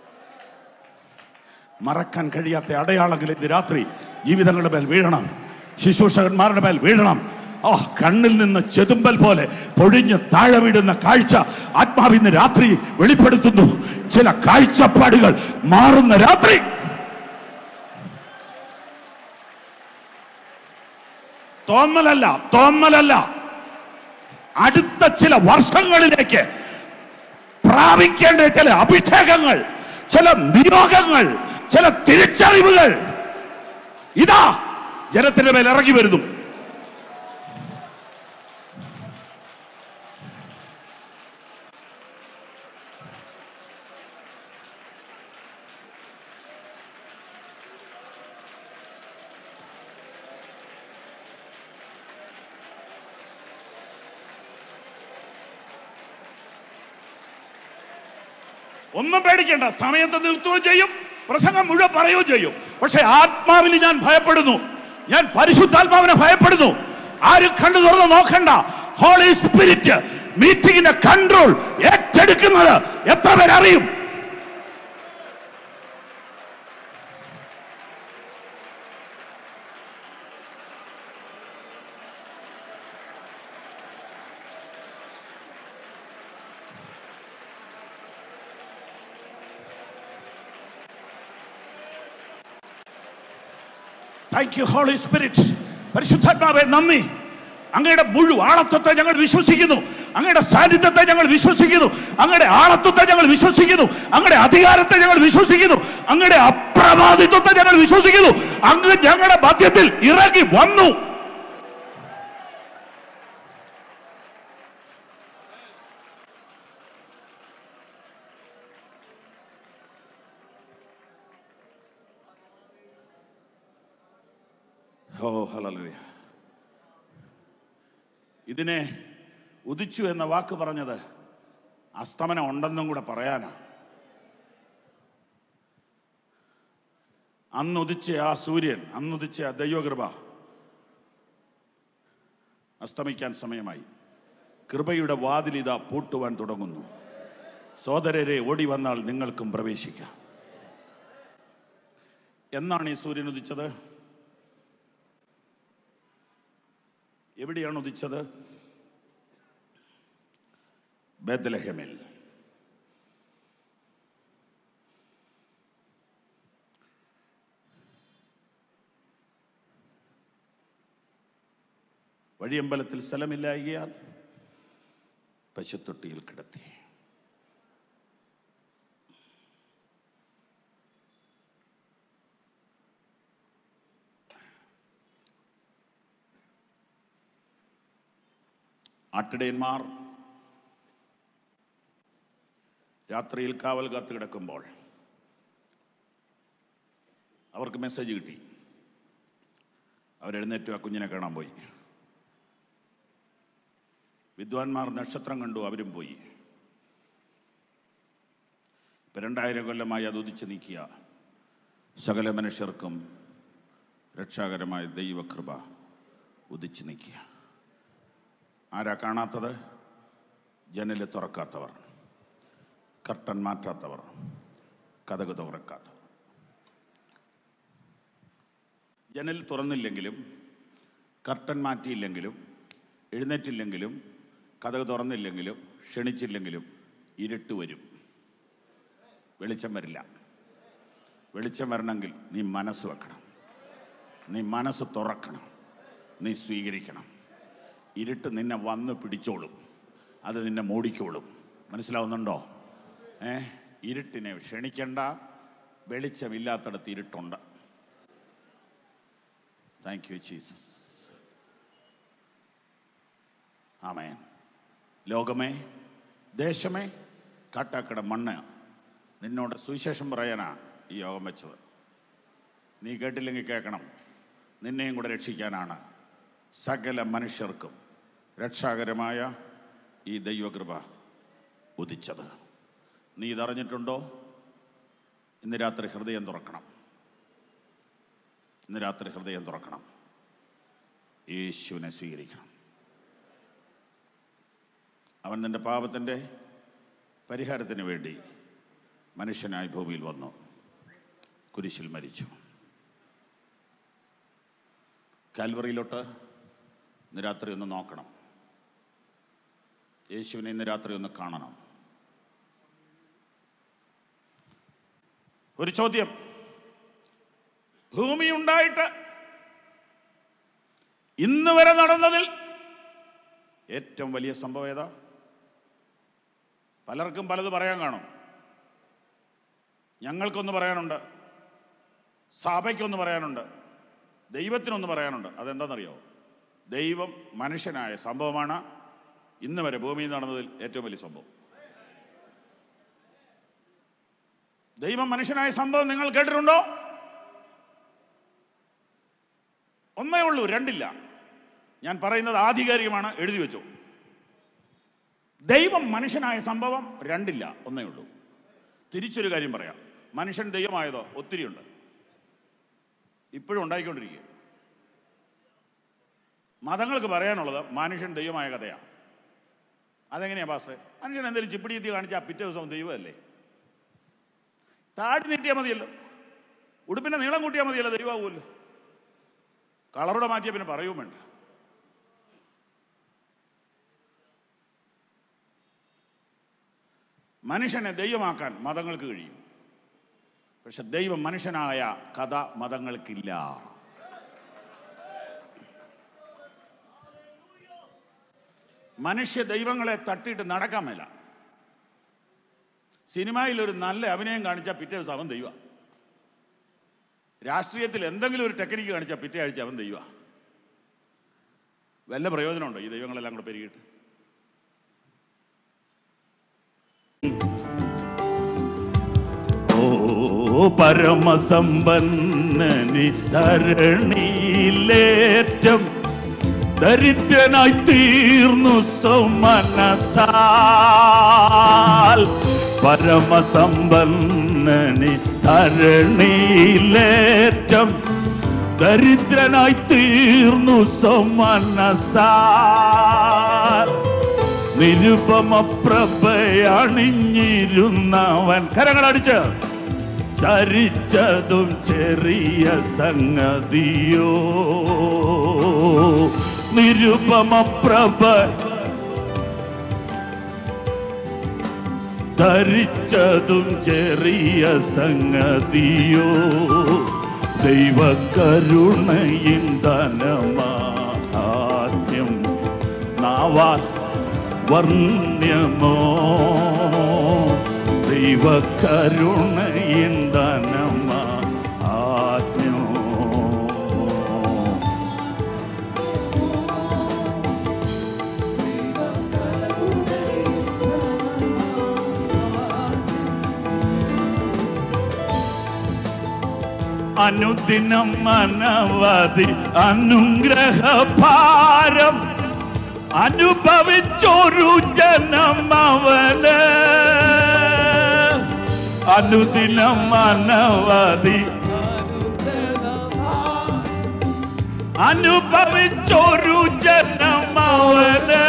മറക്കാൻ കഴിയാത്ത അടയാളങ്ങൾ ഇന്ന് രാത്രി ജീവിതങ്ങളുടെ മേൽ വീഴണം ശുശ്രൂഷകന്മാരുടെ മേൽ വീഴണം ആ കണ്ണിൽ നിന്ന് ചെതുമ്പൽ പോലെ പൊഴിഞ്ഞ് താഴെ വീടുന്ന കാഴ്ച ആത്മാവ് ഇന്ന് രാത്രി വെളിപ്പെടുത്തുന്നു ചില കാഴ്ചപ്പാടുകൾ മാറുന്ന രാത്രി തോന്നലല്ല തോന്നലല്ല അടുത്ത ചില വർഷങ്ങളിലേക്ക് പ്രാപിക്കേണ്ട ചില അഭിഷേകങ്ങൾ ചില നിയോഗങ്ങൾ ചില തിരിച്ചറിവുകൾ ഇതാ ജനത്തിന്റെ മേൽ ഇറങ്ങി വരുന്നു ഒന്നും പേടിക്കേണ്ട സമയത്ത് നിർത്തുകയും ചെയ്യും പ്രസംഗം മുഴുവൻ പറയുകയും ചെയ്യും പക്ഷെ ആത്മാവിൽ ഞാൻ ഭയപ്പെടുന്നു ഞാൻ പരിശുദ്ധാത്മാവിനെ ഭയപ്പെടുന്നു ആരും കണ്ടു തുറന്ന് നോക്കണ്ട ഹോളി സ്പിരിറ്റ് മീറ്റിംഗിന്റെ കൺട്രോൾ ഏറ്റെടുക്കുന്നത് എത്ര പേരറിയും താങ്ക് യു ഹോളി സ്പിരിറ്റ് പരിശുദ്ധാത്മാവെ നന്ദി അങ്ങയുടെ മുഴുവൻ ആളത്വത്തെ ഞങ്ങൾ വിശ്വസിക്കുന്നു അങ്ങയുടെ സാന്നിധ്യത്തെ ഞങ്ങൾ വിശ്വസിക്കുന്നു അങ്ങയുടെ ആളത്വത്തെ ഞങ്ങൾ വിശ്വസിക്കുന്നു അങ്ങയുടെ അധികാരത്തെ ഞങ്ങൾ വിശ്വസിക്കുന്നു അങ്ങയുടെ അപ്രമാദിത്വത്തെ ഞങ്ങൾ വിശ്വസിക്കുന്നു അങ്ങ് ഞങ്ങളുടെ മധ്യത്തിൽ ഇറങ്ങി വന്നു ഓ ഹല്ലേലൂയ ഇതിനെ ഉദിച്ചു എന്ന വാക്ക് പറഞ്ഞത് അസ്തമനം ഉണ്ടെന്നും കൂടെ പറയാനാ അന്നുദിച്ച ആ സൂര്യൻ അന്നുദിച്ച ആ ദൈവകൃപ അസ്തമിക്കാൻ സമയമായി കൃപയുടെ വാതിൽ ഇതാ പൂട്ടുവാൻ തുടങ്ങുന്നു സോദരരെ ഓടി വന്നാൽ നിങ്ങൾക്കും പ്രവേശിക്കാം എന്നാണ് ഈ സൂര്യൻ ഉദിച്ചത് എവിടെയാണ് ഉദിച്ചത് ബേദ്ലഹമിൽ വഴിയമ്പലത്തിൽ സ്ഥലമില്ലായികയാൽ പശുത്തൊട്ടിയിൽ കിടത്തി ആട്ടിടയന്മാർ രാത്രിയിൽ കാവൽ കാത്ത് കിടക്കുമ്പോൾ അവർക്ക് മെസ്സേജ് കിട്ടി അവരെഴുന്നേറ്റു ആ കുഞ്ഞിനെ കാണാൻ പോയി വിദ്വാൻമാർ നക്ഷത്രം കണ്ടു അവരും പോയി ഇപ്പം രണ്ടായിരം കൊല്ലമായി അത് ഉദിച്ചു നീക്കിയ സകല മനുഷ്യർക്കും രക്ഷാകരമായ ദൈവകൃപ ഉദിച്ചു നീക്കിയ ആരാ കാണാത്തത് ജനല് തുറക്കാത്തവർ കർട്ടൻ മാറ്റാത്തവർ കഥക് തുറക്കാത്തവർ ജനൽ തുറന്നില്ലെങ്കിലും കർട്ടൻ മാറ്റിയില്ലെങ്കിലും എഴുന്നേറ്റില്ലെങ്കിലും കഥക് തുറന്നില്ലെങ്കിലും ക്ഷണിച്ചില്ലെങ്കിലും ഇരുട്ട് വരും വെളിച്ചം വരില്ല വെളിച്ചം വരണമെങ്കിൽ നീ മനസ്സ് വെക്കണം നീ മനസ്സ് തുറക്കണം നീ സ്വീകരിക്കണം ഇരുട്ട് നിന്നെ വന്ന് പിടിച്ചോളും അത് നിന്നെ മൂടിക്കോളും മനസ്സിലാവുന്നുണ്ടോ ഏ ഇരുട്ടിനെ ക്ഷണിക്കണ്ട വെളിച്ചമില്ലാത്തടത്ത് ഇരുട്ടുണ്ട് താങ്ക് യു ജീസസ് ആമേൻ ലോകമേ ദേശമേ കാട്ടാക്കട മണ്ണ് നിന്നോട് സുവിശേഷം പറയാനാ ഈ യോഗം വെച്ചത് നീ കേട്ടില്ലെങ്കിൽ കേൾക്കണം നിന്നെയും കൂടെ രക്ഷിക്കാനാണ് സകല മനുഷ്യർക്കും രക്ഷാകരമായ ഈ ദൈവകൃപ ഉദിച്ചത് നീ ഇതറിഞ്ഞിട്ടുണ്ടോ ഇന്ന് രാത്രി ഹൃദയം തുറക്കണം ഇന്ന് രാത്രി ഹൃദയം തുറക്കണം യേശുവിനെ സ്വീകരിക്കണം അവൻ നിന്റെ പാപത്തിൻ്റെ പരിഹാരത്തിന് വേണ്ടി മനുഷ്യനായി ഭൂമിയിൽ വന്നു കുരിശിൽ മരിച്ചു കാൽവറിയിലോട്ട് ഇന്ന് രാത്രി ഒന്ന് നോക്കണം യേശുവിനെ ഇന്ന് രാത്രി ഒന്ന് കാണണം ഒരു ചോദ്യം ഭൂമി ഉണ്ടായിട്ട് ഇന്ന് വരെ നടന്നതിൽ ഏറ്റവും വലിയ സംഭവം ഏതാ പലർക്കും പലത് പറയാൻ കാണും ഞങ്ങൾക്കൊന്ന് പറയാനുണ്ട് സഭയ്ക്കൊന്ന് പറയാനുണ്ട് ദൈവത്തിനൊന്ന് പറയാനുണ്ട് അതെന്താണെന്നറിയോ ദൈവം മനുഷ്യനായ സംഭവമാണ് ഇന്ന് വരെ ഭൂമിയിൽ നടന്നതിൽ ഏറ്റവും വലിയ സംഭവം ദൈവം മനുഷ്യനായ സംഭവം നിങ്ങൾ കേട്ടിട്ടുണ്ടോ ഒന്നേ ഉള്ളൂ രണ്ടില്ല ഞാൻ പറയുന്നത് ആധികാരികമാണ് എഴുതി വെച്ചു ദൈവം മനുഷ്യനായ സംഭവം രണ്ടില്ല ഒന്നേ ഉള്ളൂ തിരിച്ചൊരു കാര്യം പറയാം മനുഷ്യൻ ദൈവമായതോ ഒത്തിരിയുണ്ട് ഇപ്പോഴും ഉണ്ടായിക്കൊണ്ടിരിക്കുക മതങ്ങൾക്ക് പറയാനുള്ളത് മനുഷ്യൻ ദൈവമായ കഥയാണ് അതെങ്ങനെയാ പാസ്റ്റേ മനുഷ്യൻ എന്തെങ്കിലും ചിപ്പിടിയെത്തി കാണിച്ചാൽ പിറ്റേ ദിവസം ദൈവമല്ലേ താടി നീട്ടിയാൽ മതിയല്ലോ ഉടുപ്പിന്റെ നീളം കൂട്ടിയാൽ മതിയല്ലോ ദൈവമാവുമല്ലോ കളറൂടെ മാറ്റിയാൽ പിന്നെ പറയുകയും വേണ്ട മനുഷ്യനെ ദൈവമാക്കാൻ മതങ്ങൾക്ക് കഴിയും പക്ഷെ ദൈവം മനുഷ്യനായ കഥ മതങ്ങൾക്കില്ല മനുഷ്യ ദൈവങ്ങളെ തട്ടിയിട്ട് നടക്കാൻ മേല സിനിമയിൽ ഒരു നല്ല അഭിനയം കാണിച്ചാൽ പിറ്റേ ദിവസം അവൻ ദൈവ രാഷ്ട്രീയത്തിൽ എന്തെങ്കിലും ഒരു ടെക്നിക്ക് കാണിച്ചാൽ പിറ്റേ ആഴ്ച അവൻ ദൈവ വല്ല പ്രയോജനമുണ്ടോ ഈ ദൈവങ്ങളെല്ലാം കൂടെ പെരുകിയിട്ട് ഓ പരമസമ്പന്നനി ധരണിയിലേറ്റം ദരിദ്രനായി തീർന്നു സൗമനസാൽ പരമസമ്പന്നനി ധരണിയിലേറ്റം ദരിദ്രനായി തീർന്നു സൗമനസാൽ നിരുപമ പ്രഭയണിഞ്ഞിരുന്നവൻ കരങ്ങളടിച്ച് ധരിച്ചതും ചെറിയ സംഗതിയോ നിരുപമ പ്രഭ ധരിച്ചതും ചെറിയ സംഗതിയോ ദൈവകരുണയിൻ ധനമാദ്യം നാവാൽ വർണ്യമോ ദൈവകരുണയിൻ ധനമാ ആജ്ഞോ അനുദിനം അനവധി അനുഗ്രഹഭാരം അനുഭവിച്ചൊരു ജനം അവന് അനുദിനം അനവധി അനുഭവിച്ചൊരു ജനം അവന്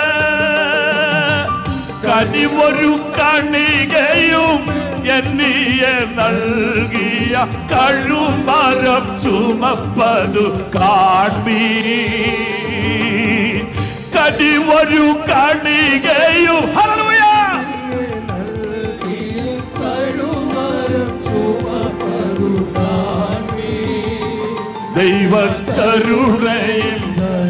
കനിവൊരു കണികയും എന്നിയെ നൽകിയ കഴുമരം ചുമപ്പതു കാൺമീ കനിവൊരു കണികയും ഹല്ലേലൂയ ദൈവക്കരുണയിൽ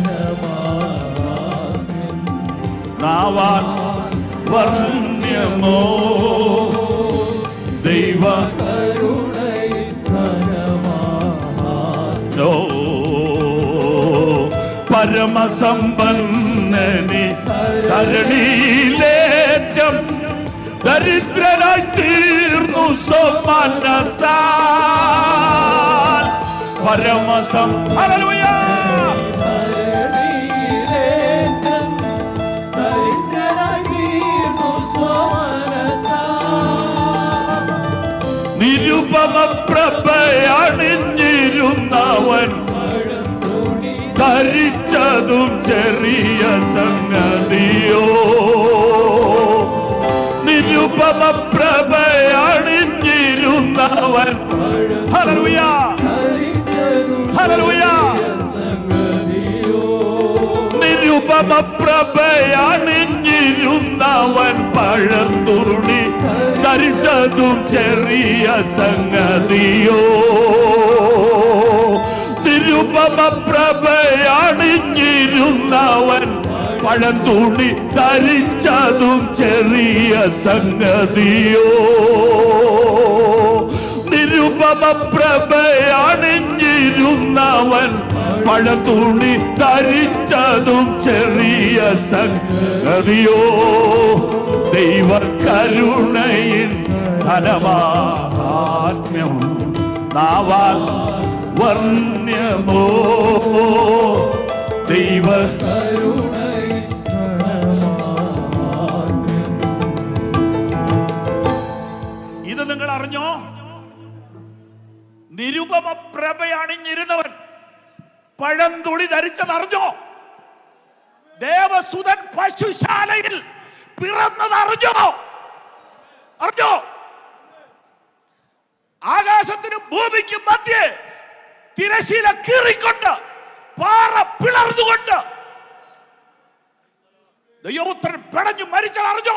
നാവാൻ വർണ്യമോ ദൈവ ഓ പരമസമ്പന്നനി ധരണിയിലേറ്റം ദരിദ്രനായി തീർന്നു സോമനസാൽ പരമസം ഹല്ലേലൂയ നിരുപമ പ്രഭയണിഞ്ഞിരുന്നവൻ ധരിച്ചതും ചെറിയ സംഗതിയോ നിരുപമ പ്രഭയണിഞ്ഞിരുന്നവൻ ഹല്ലേലൂയ ഹല്ലേലൂയ നിരുപമ പ്രഭയണിഞ്ഞിരുന്നവൻ പഴന്തുണി ധരിച്ചതും ചെറിയ സംഗതിയോ നിരുപമ പ്രഭയണിഞ്ഞിരുന്നവൻ പഴന്തുണി ധരിച്ചതും ചെറിയ സംഗതിയോ നിരുപമ പ്രഭയണിഞ്ഞിരുന്നവൻ അവൻ പഴത്തുണി ധരിച്ചതും ചെറിയ സംഗതിയോ ദൈവകരുണയിൻ ധനമാത്മ്യം നാവാൽ വർണ്യമോ ദൈവ ഇത് നിങ്ങൾ അറിഞ്ഞോ നിരുപമ പ്രഭയണിഞ്ഞിരുന്നവൻ പഴന്തുളി ധരിച്ചത് അറിഞ്ഞോ ദേവസുതൻ പശുശാലയിൽ പിറന്നത് അറിഞ്ഞോ അറിഞ്ഞോ ആകാശത്തിനും ഭൂമിക്കും മധ്യേ തിരശീല കീറിക്കൊണ്ട് പാറ പിളർന്നുകൊണ്ട് ദൈവപുത്രൻ പിടഞ്ഞു മരിച്ചത് അറിഞ്ഞോ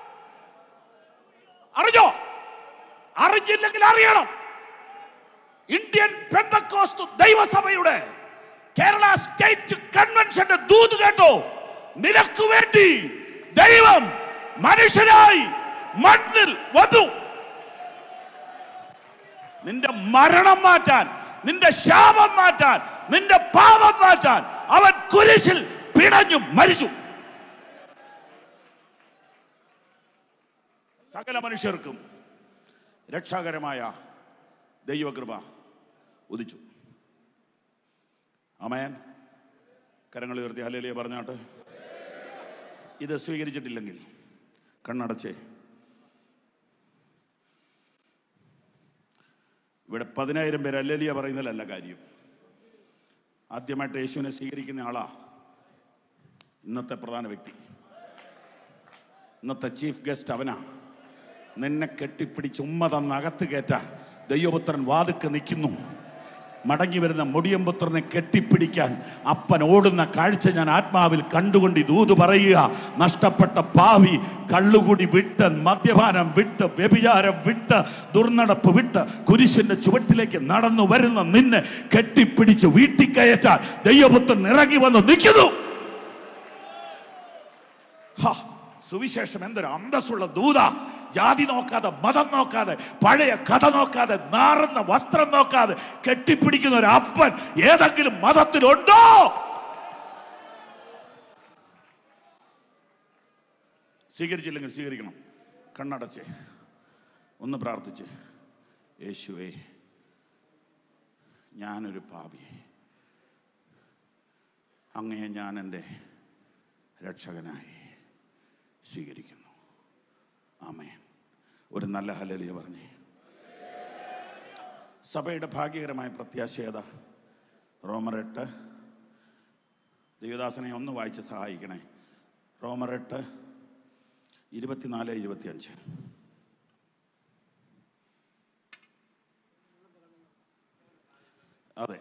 അറിഞ്ഞോ അറിഞ്ഞില്ലെങ്കിൽ അറിയണം ഇന്ത്യൻ പെന്തക്കോസ്തു ദൈവസഭയുടെ കേരള സ്റ്റേറ്റ് കൺവെൻഷന്റെ ദൂത് കേട്ടോ നിനക്ക് വേണ്ടി ദൈവം മനുഷ്യനായി മണ്ണിൽ വന്നു നിന്റെ മരണം മാറ്റാൻ നിന്റെ ശാപം മാറ്റാൻ നിന്റെ പാപം മാറ്റാൻ അവൻ കുരിശിൽ പിടഞ്ഞു മരിച്ചു സകല മനുഷ്യർക്കും രക്ഷാകരമായ ദൈവകൃപ ഉദിച്ചു അമയൻ കരങ്ങൾ ഉയർത്തി ഹലേലിയ പറഞ്ഞാട്ട് ഇത് സ്വീകരിച്ചിട്ടില്ലെങ്കിൽ കണ്ണടച്ചേ ഇവിടെ പതിനായിരം പേര് അല്ലലിയ പറയുന്നതിലല്ല കാര്യം ആദ്യമായിട്ട് യേശുവിനെ സ്വീകരിക്കുന്ന ആളാ ഇന്നത്തെ പ്രധാന വ്യക്തി ഇന്നത്തെ ചീഫ് ഗസ്റ്റ് അവനാ നിന്നെ കെട്ടിപ്പിടിച്ച് ഉമ്മ തന്ന് അകത്ത് കയറ്റാൻ ദൈവപുത്രൻ വാതുക്ക് നിൽക്കുന്നു മടങ്ങി വരുന്ന മുടിയമ്പുത്രനെ കെട്ടിപ്പിടിക്കാൻ അപ്പൻ ഓടുന്ന കാഴ്ച ഞാൻ ആത്മാവിൽ കണ്ടുകൊണ്ട് ഈ ദൂത് പറയുക നഷ്ടപ്പെട്ട പാവി കള്ളുകുടി വിട്ട് മദ്യപാനം വിട്ട് വ്യഭിചാരം വിട്ട് ദുർനടപ്പ് വിട്ട് കുരിശിന്റെ ചുവട്ടിലേക്ക് നടന്നു വരുന്ന നിന്നെ കെട്ടിപ്പിടിച്ച് വീട്ടിൽ കയറ്റാൻ ദൈവപുത്രൻ ഇറങ്ങി വന്ന് നിൽക്കുന്നു ഹാ, സുവിശേഷം എന്തൊരു അന്തസ്സുള്ള ദൂത ജാതി നോക്കാതെ മതം നോക്കാതെ പഴയ കഥ നോക്കാതെ നാറുന്ന വസ്ത്രം നോക്കാതെ കെട്ടിപ്പിടിക്കുന്ന ഒരു അപ്പൻ ഏതെങ്കിലും മതത്തിലുണ്ടോ സ്വീകരിച്ചില്ലെങ്കിൽ സ്വീകരിക്കണം കണ്ണടച്ചേ ഒന്ന് പ്രാർത്ഥിച്ച് യേശുവേ ഞാനൊരു പാപി അങ്ങയെ ഞാൻ എൻ്റെ രക്ഷകനായി സ്വീകരിക്കുന്നു ആമേൻ ഒരു നല്ല ഹലലിയ പറഞ്ഞേ സഭയുടെ ഭാഗ്യകരമായ പ്രത്യാശയത റോമറെട്ട് ദേവദാസനെ ഒന്ന് വായിച്ച് സഹായിക്കണേ റോമറെട്ട് ഇരുപത്തിനാല് ഇരുപത്തിയഞ്ച് അതെ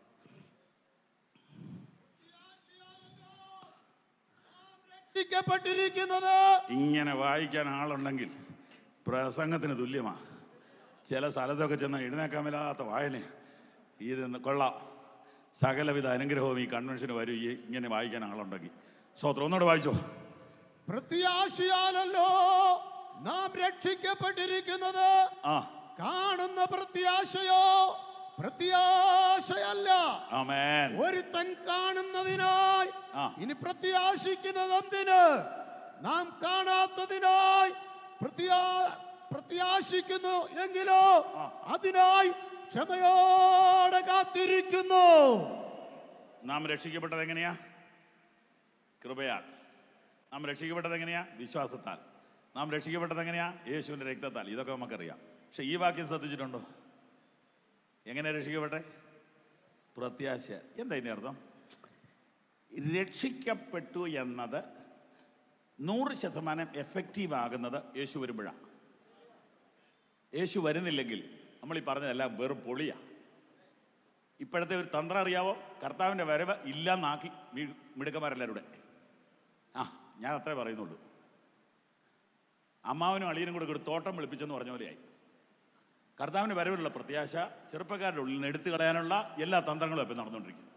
രക്ഷിക്കപ്പെട്ടിരിക്കുന്നത് ഇങ്ങനെ വായിക്കാൻ ആളുണ്ടെങ്കിൽ പ്രസംഗത്തിന് തുല്യമാ ചില സ്ഥലത്തൊക്കെ ചെന്ന് എഴുന്നേക്കാൻ മേലാത്ത വായന ഇത് കൊള്ളാം സകലവിധ അനുഗ്രഹവും ഈ കൺവെൻഷന് വരും ഈ ഇങ്ങനെ വായിക്കാൻ ആളുണ്ടെങ്കിൽ സ്വത്രം ഒന്നുകൂടെ വായിച്ചോ പ്രത്യാശയാലല്ലോ നാം രക്ഷിക്കപ്പെട്ടിരിക്കുന്നത് ആ കാണുന്ന പ്രത്യാശയോ പ്രത്യാശയല്ല ആമേൻ ഒരുത്തൻ കാണുന്നതിനായി ആ. ഇനി പ്രത്യാശിക്കുന്നത് എന്തിന് നാം കാണാത്തതിനായി പ്രത്യാ പ്രത്യാശിക്കുന്നു എങ്കിലോ അതിനായി ക്ഷമയോടെ കാത്തിരിക്കുന്നു നാം രക്ഷിക്കപ്പെട്ടത് എങ്ങനെയാ കൃപയാൽ നാം രക്ഷിക്കപ്പെട്ടത് എങ്ങനെയാ വിശ്വാസത്താൽ നാം രക്ഷിക്കപ്പെട്ടത് എങ്ങനെയാ യേശുവിൻ്റെ രക്തത്താൽ ഇതൊക്കെ നമുക്കറിയാം പക്ഷെ ഈ വാക്യം ശ്രദ്ധിച്ചിട്ടുണ്ടോ എങ്ങനെ രക്ഷിക്കപ്പെട്ടെ പ്രത്യാശ എന്താ ഇതിൻ്റെ അർത്ഥം രക്ഷിക്കപ്പെട്ടു എന്നത് നൂറ് ശതമാനം എഫക്റ്റീവ് ആകുന്നത് യേശു വരുമ്പോഴാണ് യേശു വരുന്നില്ലെങ്കിൽ നമ്മൾ ഈ പറഞ്ഞതെല്ലാം വെറും പൊളിയാ ഇപ്പോഴത്തെ ഒരു തന്ത്രം അറിയാവോ കർത്താവിൻ്റെ വരവ് ഇല്ലെന്നാക്കി മി- മിടുക്കന്മാരെല്ലാവരുടെ ആ ഞാൻ അത്രേ പറയുന്നുള്ളൂ അമ്മാവനും അളിയനും കൂടെ ഒരു തോട്ടം വെളുപ്പിച്ചെന്ന് പറഞ്ഞ പോലെയായി കർത്താവിൻ്റെ വരവിലുള്ള പ്രത്യാശ ചെറുപ്പക്കാരുടെ ഉള്ളിൽ നിന്ന് എടുത്തു കളയാനുള്ള എല്ലാ തന്ത്രങ്ങളും ഇപ്പം നടന്നുകൊണ്ടിരിക്കുന്നത്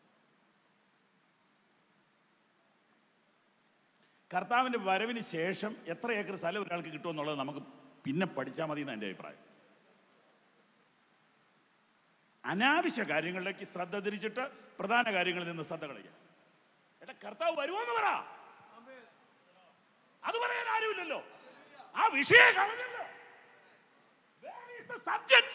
കർത്താവിൻ്റെ വരവിന് ശേഷം എത്ര ഏക്കർ സ്ഥലം ഒരാൾക്ക് കിട്ടുമെന്നുള്ളത് നമുക്ക് പിന്നെ പഠിച്ചാൽ മതി എന്ന് എൻ്റെ അഭിപ്രായം അനാവശ്യ കാര്യങ്ങളിലേക്ക് ശ്രദ്ധ തിരിച്ചിട്ട് പ്രധാന കാര്യങ്ങളിൽ നിന്ന് ശ്രദ്ധ കളയുക എടാ കർത്താവ് വരുമോന്ന് പറ അത് പറയാൻ ആരുമില്ലല്ലോ ആ വിഷയം കളഞ്ഞല്ലോ Where is the subject?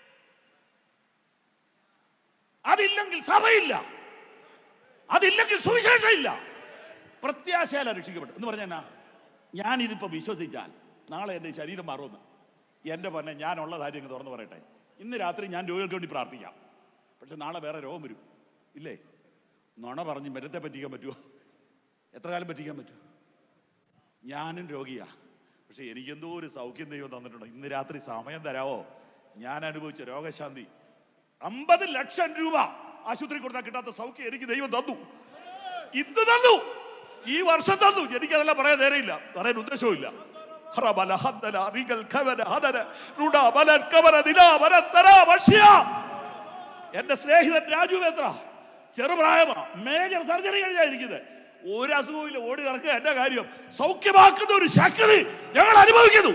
അതില്ലെങ്കിൽ സഭയില്ല അതില്ലെങ്കിൽ സുവിശേഷം ഇല്ല പ്രത്യാശയാല രക്ഷിക്കപ്പെട്ടു എന്ന് പറഞ്ഞാൽ എന്നാ ഞാനിതിപ്പോൾ വിശ്വസിച്ചാൽ നാളെ എൻ്റെ ശരീരം മാറുമെന്ന് എൻ്റെ പൊന്നെ ഞാനുള്ള കാര്യം അങ്ങ് തുറന്നു പറയട്ടെ ഇന്ന് രാത്രി ഞാൻ രോഗികൾക്ക് വേണ്ടി പ്രാർത്ഥിക്കാം പക്ഷെ നാളെ വേറെ രോഗം വരും ഇല്ലേ നുണ പറഞ്ഞ് മരത്തെ പറ്റിക്കാൻ പറ്റുമോ എത്ര കാലം പറ്റിക്കാൻ പറ്റുമോ ഞാനും രോഗിയാ പക്ഷെ എനിക്കെന്തോ ഒരു സൗഖ്യം ദൈവം തന്നിട്ടുണ്ട് ഇന്ന് രാത്രി സമയം തരാവോ ഞാൻ അനുഭവിച്ച രോഗശാന്തി അമ്പത് ലക്ഷം രൂപ ആശുപത്രി കൊടുത്താൽ കിട്ടാത്ത സൗഖ്യം എനിക്ക് ദൈവം തന്നു ഇന്ന് തന്നു ഈ വർഷം തന്നു എനിക്കതെല്ലാം പറയാൻ നേരെയില്ല പറയാൻ ഉദ്ദേശവും ഹറബല ഹദ്ദല റിഗൽ ഖവന ഹദന റുഡ ബലൻ കവന ദില വരത്തര വഷ്യ എന്റെ സ്നേഹിതൻ രാജു മേത്ര ചെറുപ്രായമാ മേജർ സർജറി കഴിഞ്ഞായിരിക്കുന്നത് ഒരു അസുഖമില്ല ഓടി നടക്കുക എന്റെ കാര്യം സൗഖ്യമാക്കുന്ന ഒരു ശക്തി ഞങ്ങൾ അനുഭവിക്കുന്നു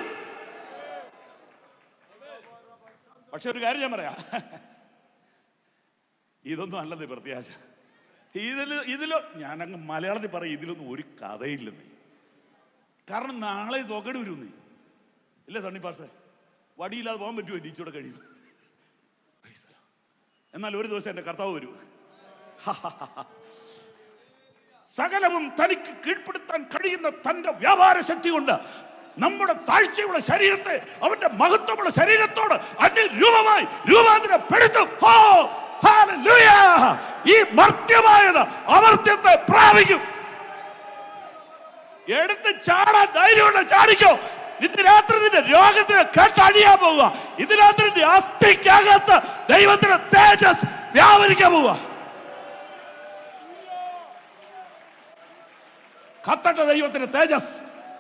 പക്ഷെ ഒരു കാര്യം ഞാൻ പറയാം ഇതൊന്നും അല്ലെന്നേ പ്രത്യാശ ഇതിൽ ഇതിലോ ഞാനങ്ങ് മലയാളത്തിൽ പറയും ഇതിലൊന്നും ഒരു കഥയില്ലെന്നേ കാരണം നാളെ തോക്കേണ്ടി വരുമെന്നേ ഇല്ലേ സണ്ണി പാർസേ വടിയില്ലാതെ പോകാൻ പറ്റുമോ ടീച്ചോടെ കഴിയും Praise the Lord. എന്നാൽ ഒരു ദിവസം എൻ്റെ കർത്താവ് വരൂ സകലവും തനിക്ക് കീഴ്പ്പെടുത്താൻ കഴിയുന്ന തന്റെ വ്യാപാര ശക്തി കൊണ്ട് നമ്മുടെ താഴ്ചയുള്ള ശരീരത്തെ അവന്റെ മഹത്വമുള്ള ശരീരത്തോട് അന്യരൂപമായി രൂപാന്തരപ്പെടുത്തും ഹോ, ഹല്ലേലൂയ. ഈ മർത്യമായത് അമർത്യത്തെ പ്രാപിക്കും എടുത്ത് ചാടാൻ ധൈര്യമുള്ള ചാടിക്കോ ഇന്ന് രാത്രി നിന്റെ രോഗത്തിന് കേട്ടഴിയാൻ പോവുക ഇന്ന് രാത്രി നിന്റെ അസ്ഥിക്കകത്ത് ദൈവത്തിന്റെ തേജസ് വ്യാപരിക്കാൻ പോവുക കത്തട്ട ദൈവത്തിന്റെ തേജസ്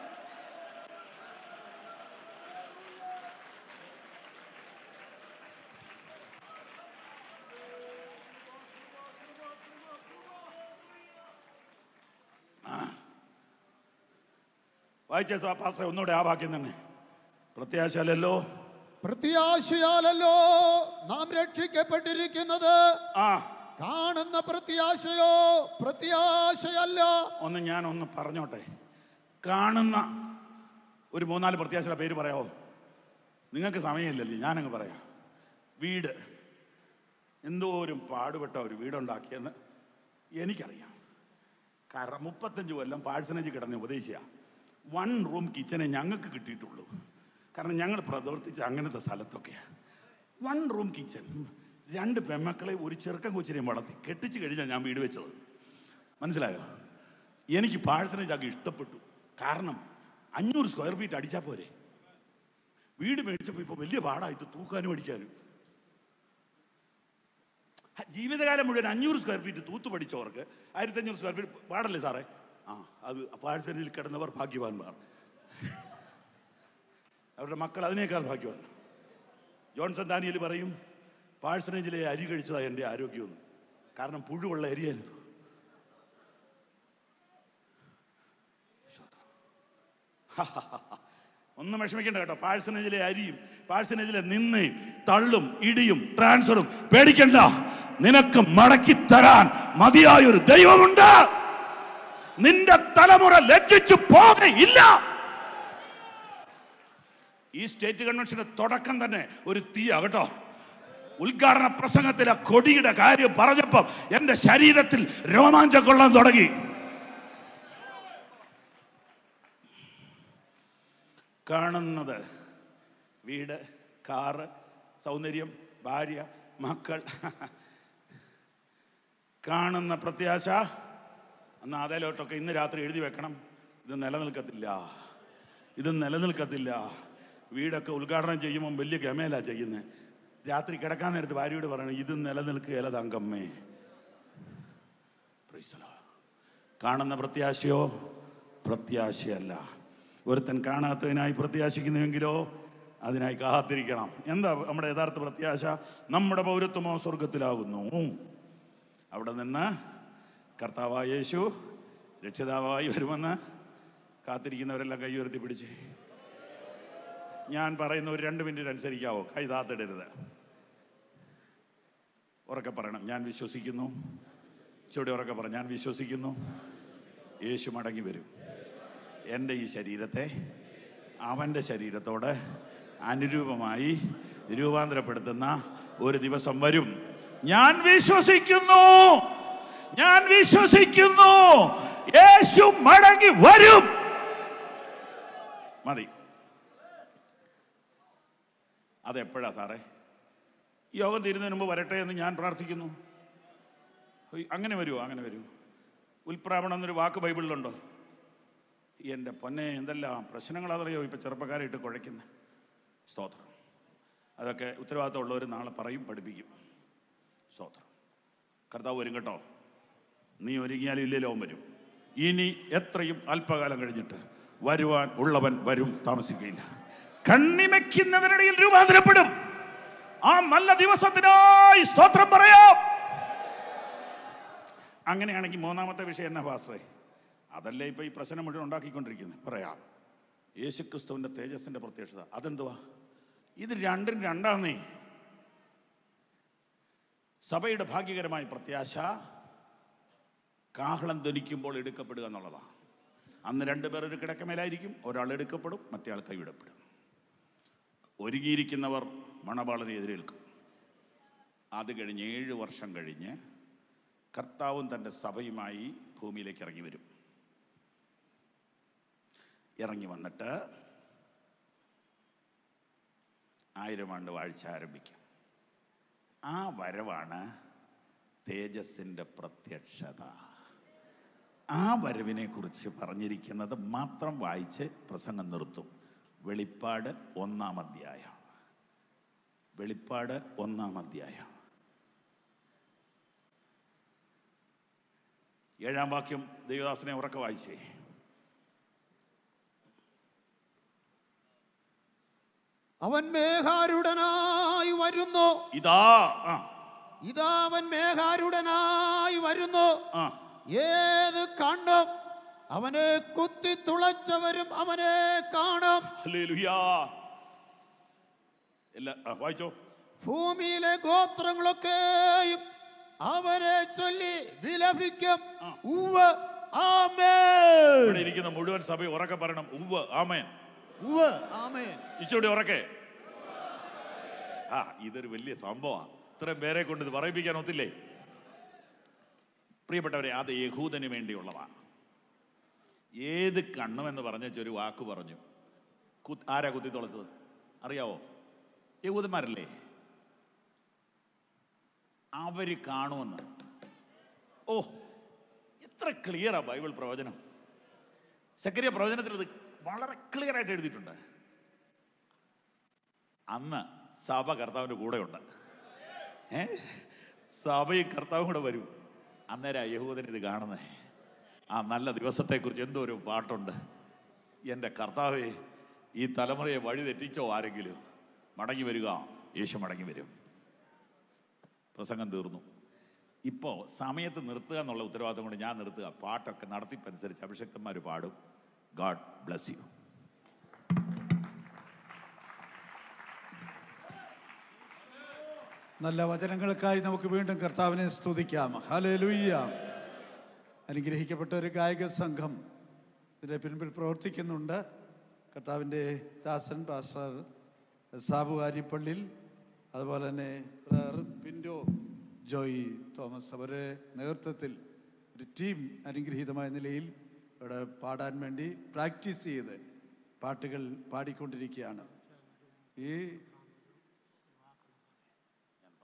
വായിച്ച പാസ്റ്റർ ഒന്നുകൂടെ ആ വാക്യം തന്നെ പ്രത്യാശാലല്ലോ പ്രത്യാശയാലല്ലോ നാം രക്ഷിക്കപ്പെട്ടിരിക്കുന്നത് ആ കാണുന്ന പ്രത്യാശയോ പ്രത്യാശയല്ല ഒന്ന് ഞാൻ ഒന്ന് പറഞ്ഞോട്ടെ കാണുന്ന ഒരു മൂന്നാല് പ്രത്യാശയുടെ പേര് പറയാമോ നിങ്ങൾക്ക് സമയമില്ലല്ലേ ഞാനങ്ങ് പറയാം വീട് എന്തോരം പാടുപെട്ട ഒരു വീടുണ്ടാക്കിയെന്ന് എനിക്കറിയാം കാരണം മുപ്പത്തഞ്ച് കൊല്ലം പാഴ്സനേജ് കിടന്ന് ഉപദേശിച്ച വൺ റൂം കിച്ചനെ ഞങ്ങൾക്ക് കിട്ടിയിട്ടുള്ളൂ കാരണം ഞങ്ങൾ പ്രവർത്തിച്ച അങ്ങനത്തെ സ്ഥലത്തൊക്കെയാണ് വൺ റൂം കിച്ചൺ രണ്ട് പെമ്മക്കളെ ഒരു ചെറുക്കൻ കൊച്ചിനെയും വളർത്തി കെട്ടിച്ച് കഴിഞ്ഞാൽ ഞാൻ വീട് വെച്ചത് മനസ്സിലായോ എനിക്ക് പാഴ്സനേജ് ആകെ ഇഷ്ടപ്പെട്ടു കാരണം അഞ്ഞൂറ് സ്ക്വയർ ഫീറ്റ് അടിച്ചാൽ പോരെ വീട് മേടിച്ചപ്പോൾ ഇപ്പോൾ വലിയ പാടായിട്ട് തൂക്കാനും അടിക്കാനും ഹ, ജീവിതകാലം മുഴുവൻ അഞ്ഞൂറ് സ്ക്വയർ ഫീറ്റ് തൂത്ത് പഠിച്ചവർക്ക് ആയിരത്തി അഞ്ഞൂറ് സ്ക്വയർ ഫീറ്റ് പാടല്ലേ സാറേ ആ അത് പാഴ്സലിൽ കിടന്നവർ ഭാഗ്യവാന്മാർ അവരുടെ മക്കൾ അതിനേക്കാൾ ഭാഗ്യവാൻ ജോൺസൺ ദാനിയൽ പറയും പാഴ്സനേജിലെ അരി കഴിച്ചതാണ് എൻ്റെ ആരോഗ്യമെന്ന് കാരണം പുഴുവുള്ള അരിയായിരുന്നു ഒന്നും വിഷമിക്കണ്ട കേട്ടോ പാഴ്സനേജിലെ അരിയും പാഴ്സനേജിലെ നിന്നയും തള്ളും ഇടിയും ട്രാൻസ്ഫറും പേടിക്കണ്ട നിനക്ക് മടക്കി തരാൻ മതിയായൊരു ദൈവമുണ്ട് നിന്റെ തലമുറ ലജ്ജിച്ചു പോകയില്ല ഈ സ്റ്റേറ്റ് കൺവെൻഷന്റെ തുടക്കം തന്നെ ഒരു തീയാ കേട്ടോ ഉദ്ഘാടന പ്രസംഗത്തിലെ കൊടിയുടെ കാര്യം പറഞ്ഞപ്പം എന്റെ ശരീരത്തിൽ രോമാഞ്ചം കൊള്ളാൻ തുടങ്ങി കാണുന്നത് വീട് കാറ് സൗന്ദര്യം ഭാര്യ മക്കൾ കാണുന്ന പ്രത്യാശ എന്നാൽ അതേലോട്ടൊക്കെ ഇന്ന് രാത്രി എഴുതി വെക്കണം ഇത് നിലനിൽക്കത്തില്ല ഇത് നിലനിൽക്കത്തില്ല വീടൊക്കെ ഉദ്ഘാടനം ചെയ്യുമ്പോൾ വലിയ ഗമേല ചെയ്യുന്നത് രാത്രി കിടക്കാൻ നേരത്ത് ഭാര്യയോട് പറയണം ഇത് നിലനിൽക്കുകയില്ല തങ്കമ്മേ Praise the Lord. കാണുന്ന പ്രത്യാശയോ പ്രത്യാശയല്ല ഒരുത്തൻ കാണാത്തതിനായി പ്രത്യാശിക്കുന്നുവെങ്കിലോ അതിനായി കാത്തിരിക്കണം എന്താ നമ്മുടെ യഥാർത്ഥ പ്രത്യാശ നമ്മുടെ പൗരത്വമോ സ്വർഗത്തിലാകുന്നു അവിടെ നിന്ന് കർത്താവായ യേശു രക്ഷിതാവായി വരുമെന്ന് കാത്തിരിക്കുന്നവരെല്ലാം കൈ ഉയർത്തി പിടിച്ച് ഞാൻ പറയുന്ന ഒരു രണ്ട് മിനിറ്റ് അനുസരിക്കാവോ കൈ താത്തിടരുത് ഉറക്കെ പറയണം ഞാൻ വിശ്വസിക്കുന്നു ചുവടെ ഉറക്കെ പറ ഞാൻ വിശ്വസിക്കുന്നു യേശു മടങ്ങി വരും എൻ്റെ ഈ ശരീരത്തെ അവൻ്റെ ശരീരത്തോട് അനുരൂപമായി രൂപാന്തരപ്പെടുത്തുന്ന ഒരു ദിവസം വരും ഞാൻ വിശ്വസിക്കുന്നു ഞാൻ വിശ്വസിക്കുന്നു യേശു മടങ്ങി വരും മതി അതെപ്പോഴാ സാറേ യോഗം തീരുന്നതിന് മുമ്പ് വരട്ടെ എന്ന് ഞാൻ പ്രാർത്ഥിക്കുന്നു ഹൊയ്, അങ്ങനെ വരുമോ അങ്ങനെ വരുമോ ഉൽപ്രാവണം എന്നൊരു വാക്ക് ബൈബിളിലുണ്ടോ എൻ്റെ പൊന്നെ എന്തെല്ലാം പ്രശ്നങ്ങളാണെന്നറിയോ ഇപ്പം ചെറുപ്പക്കാരെ ഇട്ട് കുഴയ്ക്കുന്നത് സ്തോത്രം അതൊക്കെ ഉത്തരവാദിത്തമുള്ളവർ നാളെ പറയും പഠിപ്പിക്കും സ്തോത്രം കർത്താവ് വരും കേട്ടോ നീ ഒരുങ്ങിയാലും ഇല്ലല്ലോ അവൻ വരും ഇനി എത്രയും അല്പകാലം കഴിഞ്ഞിട്ട് വരുവാൻ ഉള്ളവൻ വരും താമസിക്കുകയില്ല കണ്ണിമയ്ക്കുന്നവനിടയിൽ രൂപാന്തരപ്പെടും ആ നല്ല ദിവസത്തിനായി സ്തോത്രം പറയാം അങ്ങനെയാണെങ്കിൽ മൂന്നാമത്തെ വിഷയം എന്നാ പാസ്റ്ററേ അതല്ലേ ഇപ്പൊ ഈ പ്രശ്നം മുഴുവൻ ഉണ്ടാക്കിക്കൊണ്ടിരിക്കുന്നത് പറയാം യേശുക്രിസ്തുവിന്റെ തേജസ്സിന്റെ പ്രത്യക്ഷത അതെന്തുവാ ഇത് രണ്ടും രണ്ടാന്നേ സഭയുടെ ഭാഗ്യകരമായ പ്രത്യാശ കാഹളം ധനിക്കുമ്പോൾ എടുക്കപ്പെടുക എന്നുള്ളതാണ് അന്ന് രണ്ടുപേർ ഒരു കിടക്കമേലായിരിക്കും ഒരാൾ എടുക്കപ്പെടും മറ്റേ ആൾ കൈവിടപ്പെടും ഒരുങ്ങിയിരിക്കുന്നവർ മണവാളനെ എതിരേൽക്കും അത് കഴിഞ്ഞ് ഏഴ് വർഷം കഴിഞ്ഞ് കർത്താവും തൻ്റെ സഭയുമായി ഭൂമിയിലേക്ക് ഇറങ്ങി വരും ഇറങ്ങി വന്നിട്ട് ആയിരം ആണ്ട് വാഴ്ച ആരംഭിക്കും ആ വരവാണ് തേജസ്സിൻ്റെ പ്രത്യക്ഷത ആ വരവിനെ കുറിച്ച് പറഞ്ഞിരിക്കുന്നത് മാത്രം വായിച്ച് പ്രസംഗം നിർത്തും വെളിപ്പാട് ഒന്നാം അധ്യായം വെളിപ്പാട് ഒന്നാം അധ്യായം ഏഴാം വാക്യം ദേവദാസനെ ഉറക്കെ വായിച്ചേ അവൻ മേഘാരുടനായി വരുന്നു ഇതാ ആ ഇതാ അവൻ മേഘാരുടനായി വരുന്നു ആ ഏത് കണ്ടും അവനെ കുത്തി തുളച്ചവരും അവനെ കാണും ഹല്ലേലൂയാ എല്ലാ ആ, വായിച്ചോ ഭൂമിയിലെ ഗോത്രങ്ങളൊക്കെയും അവനെ ചൊല്ലി വിലപിക്കും ഉവ്വ് ആമേൻ ഇവിടെ ഇരിക്കുന്ന മുഴുവൻ സഭ ഉറക്കെ പറയണം ഉവ്വ് ആമേൻ ഉവ്വ് ആമേൻ ഇച്ചിരി ഉറക്കെ ആ ഇതൊരു വലിയ സംഭവമാണ് ഇത്രയും പേരെ കൊണ്ട് ഇത് പറയിപ്പിക്കാൻ ഒത്തില്ലേ പ്രിയപ്പെട്ടവരെ അത് യഹൂദന് വേണ്ടിയുള്ളതാണ് ഏത് കണ്ണമെന്ന് പറഞ്ഞ ഒരു വാക്ക് പറഞ്ഞു കു- ആരാ കുത്തി തുളച്ചത് അറിയാവോ യഹൂദന്മാരല്ലേ അവര് കാണുമെന്ന് ഓ ഇത്ര ക്ലിയറാ ബൈബിൾ പ്രവചനം സക്രിയ പ്രവചനത്തിൽ ഇത് വളരെ ക്ലിയർ ആയിട്ട് എഴുതിയിട്ടുണ്ട് അന്ന് സഭ കർത്താവിൻ്റെ കൂടെയുണ്ട് ഏ സഭയും കർത്താവും കൂടെ വരും അന്നേരം യഹൂദൻ ഇത് കാണുന്നേ ആ നല്ല ദിവസത്തെക്കുറിച്ച് എന്തോ ഒരു പാട്ടുണ്ട് എൻ്റെ കർത്താവെ ഈ തലമുറയെ വഴി തെറ്റിച്ചോ ആരെങ്കിലും മടങ്ങി വരിക യേശു മടങ്ങി വരും പ്രസംഗം തീർന്നു ഇപ്പോൾ സമയത്ത് നിർത്തുക എന്നുള്ള ഉത്തരവാദിത്തം കൊണ്ട് ഞാൻ നിർത്തുക പാട്ടൊക്കെ നടത്തിപ്പനുസരിച്ച് അഭിഷക്തന്മാർ പാടും ഗാഡ് ബ്ലസ് യു നല്ല വചനങ്ങൾക്കായി നമുക്ക് വീണ്ടും കർത്താവിനെ സ്തുതിക്കാം ഹല്ലേലൂയ്യ അനുഗ്രഹിക്കപ്പെട്ട ഒരു ഗായക സംഘം ഇതിൻ്റെ പിൻപിൽ പ്രവർത്തിക്കുന്നുണ്ട് കർത്താവിൻ്റെ ദാസൻ പാസ്റ്റർ സാബു ആര്യപ്പള്ളിൽ അതുപോലെ തന്നെ ബ്രദർ പിൻഡോ ജോയി തോമസ് അവരുടെ നേതൃത്വത്തിൽ ഒരു ടീം അനുഗ്രഹീതമായ നിലയിൽ ഇവിടെ പാടാൻ വേണ്ടി പ്രാക്ടീസ് ചെയ്ത് പാട്ടുകൾ പാടിക്കൊണ്ടിരിക്കുകയാണ് ഈ